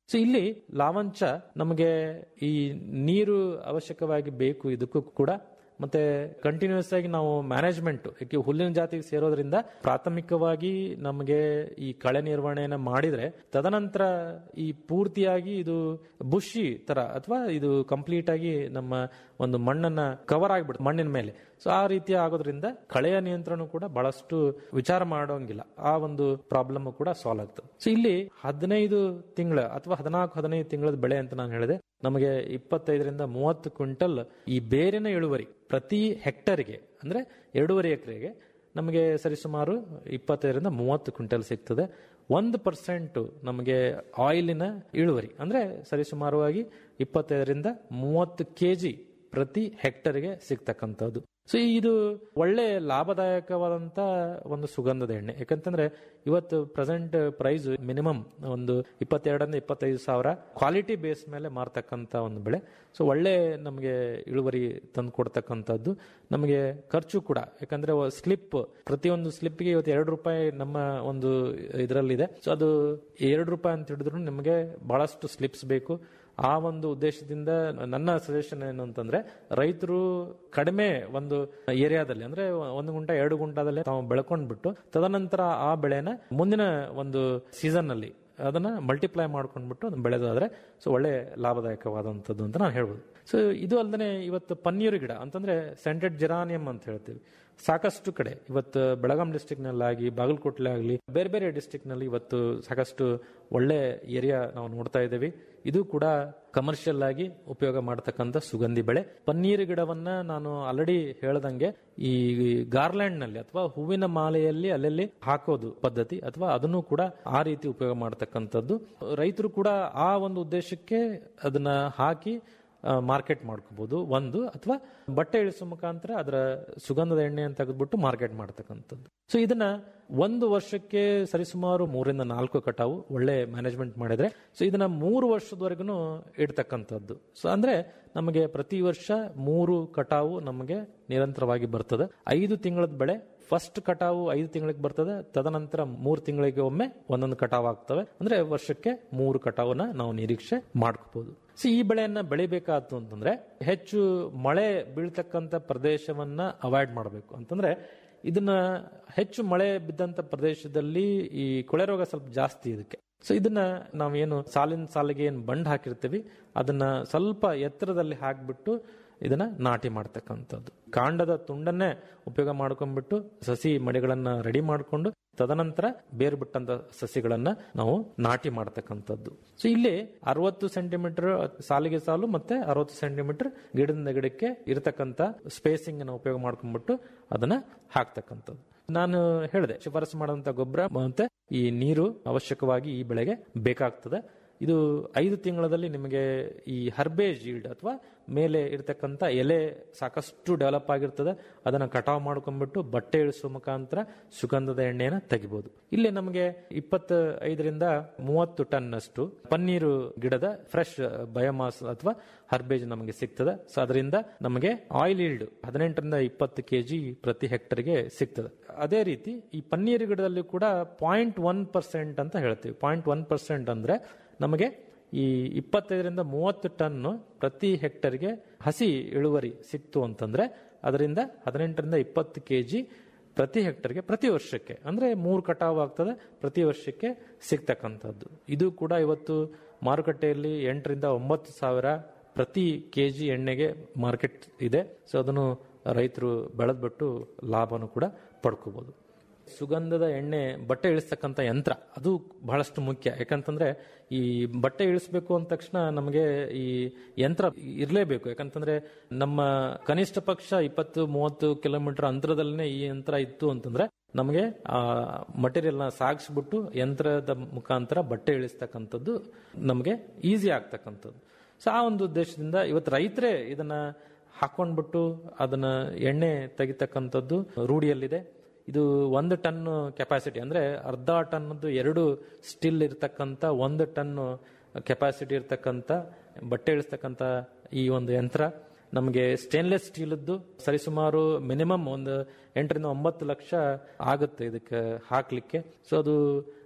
ಸೊ ಇಲ್ಲಿ ಲಾವಂಚ ನಮಗೆ ಈ ನೀರು ಅವಶ್ಯಕವಾಗಿ ಬೇಕು ಇದಕ್ಕೂ ಕೂಡ ಮತ್ತೆ ಕಂಟಿನ್ಯೂಸ್ ಆಗಿ ನಾವು ಮ್ಯಾನೇಜ್ಮೆಂಟ್ ಯಾಕೆ ಹುಲ್ಲಿನ ಜಾತಿಗೆ ಸೇರೋದ್ರಿಂದ ಪ್ರಾಥಮಿಕವಾಗಿ ನಮಗೆ ಈ ಕಳೆ ನಿರ್ವಹಣೆಯನ್ನ ಮಾಡಿದ್ರೆ ತದನಂತರ ಈ ಪೂರ್ತಿಯಾಗಿ ಇದು ಬುಷಿ ತರ ಅಥವಾ ಇದು ಕಂಪ್ಲೀಟ್ ಆಗಿ ನಮ್ಮ ಒಂದು ಮಣ್ಣನ್ನ ಕವರ್ ಆಗಿಬಿಡುತ್ತೆ ಮಣ್ಣಿನ ಮೇಲೆ ಸೊ ಆ ರೀತಿ ಆಗೋದ್ರಿಂದ ಕಳೆಯ ನಿಯಂತ್ರಣ ಕೂಡ ಬಹಳಷ್ಟು ವಿಚಾರ ಮಾಡೋಂಗಿಲ್ಲ ಆ ಒಂದು ಪ್ರಾಬ್ಲಮ್ ಕೂಡ ಸಾಲ್ವ್ ಆಗ್ತದೆ ಸೊ ಇಲ್ಲಿ ಹದಿನೈದು ತಿಂಗಳ ಅಥವಾ ಹದಿನಾಲ್ಕು ಹದಿನೈದು ತಿಂಗಳದ ಬೆಳೆ ಅಂತ ನಾನು ಹೇಳಿದೆ ನಮಗೆ ಇಪ್ಪತ್ತೈದರಿಂದ ಮೂವತ್ತು ಕ್ವಿಂಟಲ್ ಈ ಬೇರಿನ ಇಳುವರಿ ಪ್ರತಿ ಹೆಕ್ಟರ್ಗೆ ಅಂದ್ರೆ ಎರಡೂವರೆ ಎಕರೆಗೆ ನಮಗೆ ಸರಿಸುಮಾರು ಇಪ್ಪತ್ತೈದರಿಂದ ಮೂವತ್ತು ಕ್ವಿಂಟಲ್ ಸಿಗ್ತದೆ ಒಂದು ಪರ್ಸೆಂಟ್ ನಮಗೆ ಆಯಿಲಿನ ಇಳುವರಿ ಅಂದ್ರೆ ಸರಿಸುಮಾರವಾಗಿ ಇಪ್ಪತ್ತೈದರಿಂದ ಮೂವತ್ತು ಕೆಜಿ ಪ್ರತಿ ಹೆಕ್ಟರ್ಗೆ ಸಿಗ್ತಕ್ಕಂಥದ್ದು ಸೊ ಇದು ಒಳ್ಳೆ ಲಾಭದಾಯಕವಾದಂತ ಒಂದು ಸುಗಂಧದ ಎಣ್ಣೆ ಯಾಕಂತಂದ್ರೆ ಇವತ್ತು ಪ್ರೆಸೆಂಟ್ ಪ್ರೈಸ್ ಮಿನಿಮಮ್ ಒಂದು ಇಪ್ಪತ್ತೆರಡರಿಂದ ಇಪ್ಪತ್ತೈದು ಸಾವಿರ ಕ್ವಾಲಿಟಿ ಬೇಸ್ ಮೇಲೆ ಮಾರ್ತಕ್ಕಂಥ ಒಂದು ಬೆಳೆ ಸೊ ಒಳ್ಳೆ ನಮಗೆ ಇಳುವರಿ ತಂದು ಕೊಡ್ತಕ್ಕಂಥದ್ದು ನಮಗೆ ಖರ್ಚು ಕೂಡ ಯಾಕಂದ್ರೆ ಸ್ಲಿಪ್ ಪ್ರತಿಯೊಂದು ಸ್ಲಿಪ್ಗೆ ಇವತ್ತು ಎರಡು ರೂಪಾಯಿ ನಮ್ಮ ಒಂದು ಇದರಲ್ಲಿದೆ ಸೊ ಅದು ಎರಡು ರೂಪಾಯಿ ಅಂತ ಹಿಡಿದ್ರು ನಮಗೆ ಬಹಳಷ್ಟು ಸ್ಲಿಪ್ಸ್ ಬೇಕು ಆ ಒಂದು ಉದ್ದೇಶದಿಂದ ನನ್ನ ಸಜೆಷನ್ ಏನು ಅಂತಂದ್ರೆ ರೈತರು ಕಡಿಮೆ ಒಂದು ಏರಿಯಾದಲ್ಲಿ ಅಂದ್ರೆ ಒಂದು ಗುಂಟ ಎರಡು ಗುಂಟದಲ್ಲಿ ತಾವು ಬೆಳ್ಕೊಂಡ್ಬಿಟ್ಟು ತದನಂತರ ಆ ಬೆಳೆನ ಮುಂದಿನ ಒಂದು ಸೀಸನ್ ನಲ್ಲಿ ಅದನ್ನ ಮಲ್ಟಿಪ್ಲೈ ಮಾಡ್ಕೊಂಡ್ಬಿಟ್ಟು ಅದನ್ನ ಬೆಳೆದಾದ್ರೆ ಸೊ ಒಳ್ಳೆ ಲಾಭದಾಯಕವಾದಂಥದ್ದು ಅಂತ ನಾನು ಹೇಳ್ಬೋದು ಸೊ ಇದು ಅಲ್ಲದೆ ಇವತ್ತು ಪನ್ನೀರು ಗಿಡ ಅಂತಂದ್ರೆ ಸೆಂಟೆಡ್ ಜೆರಾನಿಯಂ ಅಂತ ಹೇಳ್ತೀವಿ ಸಾಕಷ್ಟು ಕಡೆ ಇವತ್ತು ಬೆಳಗಾಂ ಡಿಸ್ಟಿಕ್ ನಲ್ಲಾಗಿ ಬಾಗಲಕೋಟೆ ಆಗಲಿ ಬೇರೆ ಬೇರೆ ಡಿಸ್ಟಿಕ್ ನಲ್ಲಿ ಇವತ್ತು ಸಾಕಷ್ಟು ಒಳ್ಳೆ ಏರಿಯಾ ನಾವು ನೋಡ್ತಾ ಇದ್ದೇವೆ ಇದು ಕೂಡ ಕಮರ್ಷಿಯಲ್ ಆಗಿ ಉಪಯೋಗ ಮಾಡತಕ್ಕಂಥ ಸುಗಂಧಿ ಬೆಳೆ ಪನ್ನೀರು ಗಿಡವನ್ನ ನಾನು ಆಲ್ರೆಡಿ ಹೇಳ್ದಂಗೆ ಈ ಗಾರ್ಲ್ಯಾಂಡ್ ನಲ್ಲಿ ಅಥವಾ ಹೂವಿನ ಮಾಲೆಯಲ್ಲಿ ಅಲ್ಲಲ್ಲಿ ಹಾಕೋದು ಪದ್ಧತಿ ಅಥವಾ ಅದನ್ನು ಕೂಡ ಆ ರೀತಿ ಉಪಯೋಗ ಮಾಡತಕ್ಕಂಥದ್ದು ರೈತರು ಕೂಡ ಆ ಒಂದು ಉದ್ದೇಶಕ್ಕೆ ಅದನ್ನ ಹಾಕಿ ಮಾರ್ಕೆಟ್ ಮಾಡ್ಕೋಬಹುದು ಒಂದು ಅಥವಾ ಬಟ್ಟೆ ಇಳಿಸೋ ಮುಖಾಂತರ ಅದರ ಸುಗಂಧದ ಎಣ್ಣೆಯನ್ನು ತೆಗೆದ್ಬಿಟ್ಟು ಮಾರ್ಕೆಟ್ ಮಾಡ್ತಕ್ಕಂಥದ್ದು ಸೊ ಇದನ್ನ ಒಂದು ವರ್ಷಕ್ಕೆ ಸರಿಸುಮಾರು ಮೂರಿಂದ ನಾಲ್ಕು ಕಟಾವು ಒಳ್ಳೆ ಮ್ಯಾನೇಜ್ಮೆಂಟ್ ಮಾಡಿದ್ರೆ ಸೊ ಇದನ್ನ ಮೂರು ವರ್ಷದವರೆಗೂ ಇಡ್ತಕ್ಕಂಥದ್ದು ಸೊ ಅಂದ್ರೆ ನಮಗೆ ಪ್ರತಿ ವರ್ಷ ಮೂರು ಕಟಾವು ನಮಗೆ ನಿರಂತರವಾಗಿ ಬರ್ತದೆ ಐದು ತಿಂಗಳದ ಬೆಳೆ ಫಸ್ಟ್ ಕಟಾವು ಐದು ತಿಂಗಳಿಗೆ ಬರ್ತದೆ ತದನಂತರ ಮೂರು ತಿಂಗಳಿಗೆ ಒಮ್ಮೆ ಒಂದೊಂದು ಕಟಾವ್ ಆಗ್ತವೆ ಅಂದ್ರೆ ವರ್ಷಕ್ಕೆ ಮೂರು ಕಟಾವನ್ನ ನಾವು ನಿರೀಕ್ಷೆ ಮಾಡ್ಕೋಬಹುದು ಸೊ ಈ ಬೆಳೆಯನ್ನ ಬೆಳಿಬೇಕಾಯ್ತು ಅಂತಂದ್ರೆ ಹೆಚ್ಚು ಮಳೆ ಬೀಳ್ತಕ್ಕಂತ ಪ್ರದೇಶವನ್ನ ಅವಾಯ್ಡ್ ಮಾಡಬೇಕು ಅಂತಂದ್ರೆ ಇದನ್ನ ಹೆಚ್ಚು ಮಳೆ ಬಿದ್ದಂತ ಪ್ರದೇಶದಲ್ಲಿ ಈ ಕೊಳೆ ರೋಗ ಸ್ವಲ್ಪ ಜಾಸ್ತಿ ಇದಕ್ಕೆ ಸೊ ಇದನ್ನ ನಾವೇನು ಸಾಲಿನ ಸಾಲಿಗೆ ಏನು ಬಂಡ್ ಹಾಕಿರ್ತೀವಿ ಅದನ್ನ ಸ್ವಲ್ಪ ಎತ್ತರದಲ್ಲಿ ಹಾಕ್ಬಿಟ್ಟು ಇದನ್ನ ನಾಟಿ ಮಾಡ್ತಕ್ಕಂಥದ್ದು ಕಾಂಡದ ತುಂಡನ್ನೇ ಉಪಯೋಗ ಮಾಡ್ಕೊಂಡ್ಬಿಟ್ಟು ಸಸಿ ಮಡಿಗಳನ್ನ ರೆಡಿ ಮಾಡಿಕೊಂಡು ತದನಂತರ ಬೇರು ಬಿಟ್ಟಂತ ಸಸಿಗಳನ್ನ ನಾವು ನಾಟಿ ಮಾಡ್ತಕ್ಕಂಥದ್ದು ಸೊ ಇಲ್ಲಿ ಅರವತ್ತು ಸೆಂಟಿಮೀಟರ್ ಸಾಲಿಗೆ ಸಾಲು ಮತ್ತೆ ಅರವತ್ತು ಸೆಂಟಿಮೀಟರ್ ಗಿಡದಿಂದ ಗಿಡಕ್ಕೆ ಇರತಕ್ಕಂತ ಸ್ಪೇಸಿಂಗ್ ಅನ್ನು ಉಪಯೋಗ ಮಾಡ್ಕೊಂಡ್ಬಿಟ್ಟು ಅದನ್ನ ಹಾಕ್ತಕ್ಕಂಥದ್ದು ನಾನು ಹೇಳಿದೆ ಶಿಫಾರಸು ಮಾಡುವಂತ ಗೊಬ್ಬರ ಮತ್ತೆ ಈ ನೀರು ಅವಶ್ಯಕವಾಗಿ ಈ ಬೆಳೆಗೆ ಬೇಕಾಗ್ತದೆ ಇದು ಐದು ತಿಂಗಳಲ್ಲಿ ನಿಮಗೆ ಈ ಹರ್ಬೇಜ್ ಈಲ್ಡ್ ಅಥವಾ ಮೇಲೆ ಇರತಕ್ಕಂತ ಎಲೆ ಸಾಕಷ್ಟು ಡೆವಲಪ್ ಆಗಿರ್ತದೆ ಅದನ್ನ ಕಟಾವ್ ಮಾಡ್ಕೊಂಡ್ಬಿಟ್ಟು ಬಟ್ಟೆ ಇಳಿಸುವ ಮುಖಾಂತರ ಸುಗಂಧದ ಎಣ್ಣೆನ ತೆಗಿಬಹುದು ಇಲ್ಲಿ ನಮಗೆ ಇಪ್ಪತ್ತ ಐದರಿಂದ ಮೂವತ್ತು ಟನ್ ಅಷ್ಟು ಪನ್ನೀರು ಗಿಡದ ಫ್ರೆಶ್ ಬಯೋಮಾಸ್ ಅಥವಾ ಹರ್ಬೇಜ್ ನಮಗೆ ಸಿಗ್ತದೆ ಸೊ ಅದರಿಂದ ನಮಗೆ ಆಯಿಲ್ ಈಲ್ಡ್ ಹದಿನೆಂಟರಿಂದ ಇಪ್ಪತ್ತು ಕೆಜಿ ಪ್ರತಿ ಹೆಕ್ಟರ್ಗೆ ಸಿಗ್ತದೆ ಅದೇ ರೀತಿ ಈ ಪನ್ನೀರು ಗಿಡದಲ್ಲಿ ಕೂಡ ಪಾಯಿಂಟ್ ಒನ್ ಪರ್ಸೆಂಟ್ ಅಂತ ಹೇಳ್ತೀವಿ ಪಾಯಿಂಟ್ ಒನ್ ಪರ್ಸೆಂಟ್ ಅಂದ್ರೆ ನಮಗೆ ಈ ಇಪ್ಪತ್ತೈದರಿಂದ ಮೂವತ್ತು ಟನ್ ಪ್ರತಿ ಹೆಕ್ಟರ್ಗೆ ಹಸಿ ಇಳುವರಿ ಸಿಕ್ತು ಅಂತಂದ್ರೆ ಅದರಿಂದ ಹದಿನೆಂಟರಿಂದ ಇಪ್ಪತ್ತು ಕೆಜಿ ಪ್ರತಿ ಹೆಕ್ಟರ್ಗೆ ಪ್ರತಿ ವರ್ಷಕ್ಕೆ ಅಂದ್ರೆ ಮೂರು ಕಟಾವು ಆಗ್ತದೆ ಪ್ರತಿ ವರ್ಷಕ್ಕೆ ಸಿಗ್ತಕ್ಕಂಥದ್ದು ಇದು ಕೂಡ ಇವತ್ತು ಮಾರುಕಟ್ಟೆಯಲ್ಲಿ ಎಂಟರಿಂದ ಒಂಬತ್ತು ಸಾವಿರ ಪ್ರತಿ ಕೆಜಿ ಎಣ್ಣೆಗೆ ಮಾರ್ಕೆಟ್ ಇದೆ ಸೊ ಅದನ್ನು ರೈತರು ಬೆಳೆದ್ಬಿಟ್ಟು ಲಾಭನೂ ಕೂಡ ಪಡ್ಕೋಬಹುದು ಸುಗಂಧದ ಎಣ್ಣೆ ಬಟ್ಟೆ ಇಳಿಸ್ತಕ್ಕಂಥ ಯಂತ್ರ ಅದು ಬಹಳಷ್ಟು ಮುಖ್ಯ ಯಾಕಂತಂದ್ರೆ ಈ ಬಟ್ಟೆ ಇಳಿಸ್ಬೇಕು ಅಂದ ತಕ್ಷಣ ನಮಗೆ ಈ ಯಂತ್ರ ಇರಲೇಬೇಕು ಯಾಕಂತಂದ್ರೆ ನಮ್ಮ ಕನಿಷ್ಠ ಪಕ್ಷ ಇಪ್ಪತ್ತು ಮೂವತ್ತು ಕಿಲೋಮೀಟರ್ ಅಂತರದಲ್ಲೇ ಈ ಯಂತ್ರ ಇತ್ತು ಅಂತಂದ್ರೆ ನಮಗೆ ಆ ಮಟೀರಿಯಲ್ ನ ಸಾಗಿಸ್ಬಿಟ್ಟು ಯಂತ್ರದ ಮುಖಾಂತರ ಬಟ್ಟೆ ಇಳಿಸ್ತಕ್ಕಂಥದ್ದು ನಮಗೆ ಈಸಿ ಆಗ್ತಕ್ಕಂಥದ್ದು ಸೊ ಆ ಒಂದು ಉದ್ದೇಶದಿಂದ ಇವತ್ತು ರೈತರೇ ಇದನ್ನ ಹಾಕೊಂಡ್ಬಿಟ್ಟು ಅದನ್ನ ಎಣ್ಣೆ ತೆಗಿತಕ್ಕಂಥದ್ದು ರೂಢಿಯಲ್ಲಿದೆ ಇದು ಒಂದು ಟನ್ ಕೆಪಾಸಿಟಿ ಅಂದ್ರೆ ಅರ್ಧ ಟನ್ನದ್ದು ಎರಡು ಸ್ಟಿಲ್ ಇರ್ತಕ್ಕಂಥ ಒಂದು ಟನ್ ಕೆಪಾಸಿಟಿ ಇರ್ತಕ್ಕಂಥ ಬಟ್ಟೆ ಇಳಿಸ್ತಕ್ಕಂಥ ಈ ಒಂದು ಯಂತ್ರ ನಮಗೆ ಸ್ಟೇನ್ಲೆಸ್ ಸ್ಟೀಲದ್ದು ಸರಿಸುಮಾರು ಮಿನಿಮಮ್ ಒಂದು ಎಂಟರಿಂದ ಒಂಬತ್ತು ಲಕ್ಷ ಆಗುತ್ತೆ ಇದಕ್ಕೆ ಹಾಕ್ಲಿಕ್ಕೆ ಸೊ ಅದು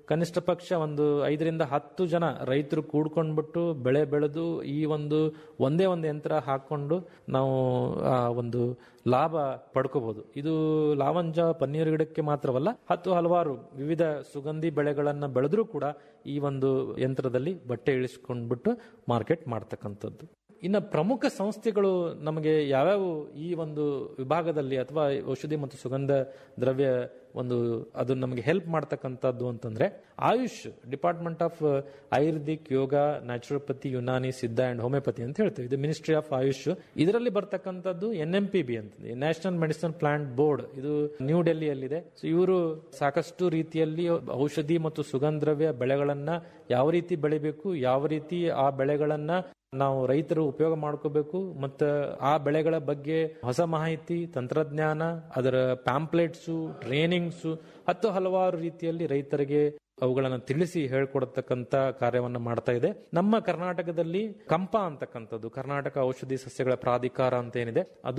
ಕನಿಷ್ಠ ಪಕ್ಷ ಒಂದು ಐದರಿಂದ ಹತ್ತು ಜನ ರೈತರು ಕೂಡ್ಕೊಂಡ್ಬಿಟ್ಟು ಬೆಳೆ ಬೆಳೆದು ಈ ಒಂದು ಒಂದೇ ಒಂದು ಯಂತ್ರ ಹಾಕೊಂಡು ನಾವು ಆ ಒಂದು ಲಾಭ ಪಡ್ಕೋಬಹುದು ಇದು ಲಾವಂಜ ಪನ್ನೀರ್ ಗಿಡಕ್ಕೆ ಮಾತ್ರವಲ್ಲ ಹತ್ತು ಹಲವಾರು ವಿವಿಧ ಸುಗಂಧಿ ಬೆಳೆಗಳನ್ನ ಬೆಳೆದ್ರೂ ಕೂಡ ಈ ಒಂದು ಯಂತ್ರದಲ್ಲಿ ಬಟ್ಟೆ ಇಳಿಸ್ಕೊಂಡ್ಬಿಟ್ಟು ಮಾರ್ಕೆಟ್ ಮಾಡ್ತಕ್ಕಂಥದ್ದು ಇನ್ನು ಪ್ರಮುಖ ಸಂಸ್ಥೆಗಳು ನಮಗೆ ಯಾವ್ಯಾವ ಈ ಒಂದು ವಿಭಾಗದಲ್ಲಿ ಅಥವಾ ಔಷಧಿ ಮತ್ತು ಸುಗಂಧ ದ್ರವ್ಯ ಒಂದು ಅದು ನಮಗೆ ಹೆಲ್ಪ್ ಮಾಡ್ತಕ್ಕಂಥದ್ದು ಅಂತಂದ್ರೆ AYUSH department of ayurvedic yoga naturopathy Unani Siddha and homeopathy ಅಂತ ಹೇಳ್ತೇವೆ ಇದು ಮಿನಿಸ್ಟ್ರಿ ಆಫ್ ಆಯುಷ್ ಇದರಲ್ಲಿ ಬರ್ತಕ್ಕಂಥದ್ದು ಎನ್ ಎಂ ಪಿ ಬಿ ಅಂತ ನ್ಯಾಷನಲ್ ಮೆಡಿಸಿನ್ ಪ್ಲಾಂಟ್ ಬೋರ್ಡ್ ಇದು ನ್ಯೂ ಡೆಲ್ಲಿಯಲ್ಲಿದೆ ಸೊ ಇವರು ಸಾಕಷ್ಟು ರೀತಿಯಲ್ಲಿ ಔಷಧಿ ಮತ್ತು ಸುಗಂಧ ದ್ರವ್ಯ ಬೆಳೆಗಳನ್ನ ಯಾವ ರೀತಿ ಬೆಳಿಬೇಕು ಯಾವ ರೀತಿ ಆ ಬೆಳೆಗಳನ್ನ ನಾವು ರೈತರು ಉಪಯೋಗ ಮಾಡ್ಕೋಬೇಕು ಮತ್ತು ಆ ಬೆಳೆಗಳ ಬಗ್ಗೆ ಹೊಸ ಮಾಹಿತಿ ತಂತ್ರಜ್ಞಾನ ಅದರ ಪ್ಯಾಂಪ್ಲೆಟ್ಸು ಟ್ರೈನಿಂಗ್ಸು ಹತ್ತು ಹಲವಾರು ರೀತಿಯಲ್ಲಿ ರೈತರಿಗೆ ಅವುಗಳನ್ನು ತಿಳಿಸಿ ಹೇಳ್ಕೊಡತಕ್ಕಂತ ಕಾರ್ಯವನ್ನ ಮಾಡ್ತಾ ಇದೆ ನಮ್ಮ ಕರ್ನಾಟಕದಲ್ಲಿ ಕಂಪ ಅಂತಕ್ಕಂಥದ್ದು ಕರ್ನಾಟಕ ಔಷಧಿ ಸಸ್ಯಗಳ ಪ್ರಾಧಿಕಾರ ಅಂತ ಏನಿದೆ ಅದು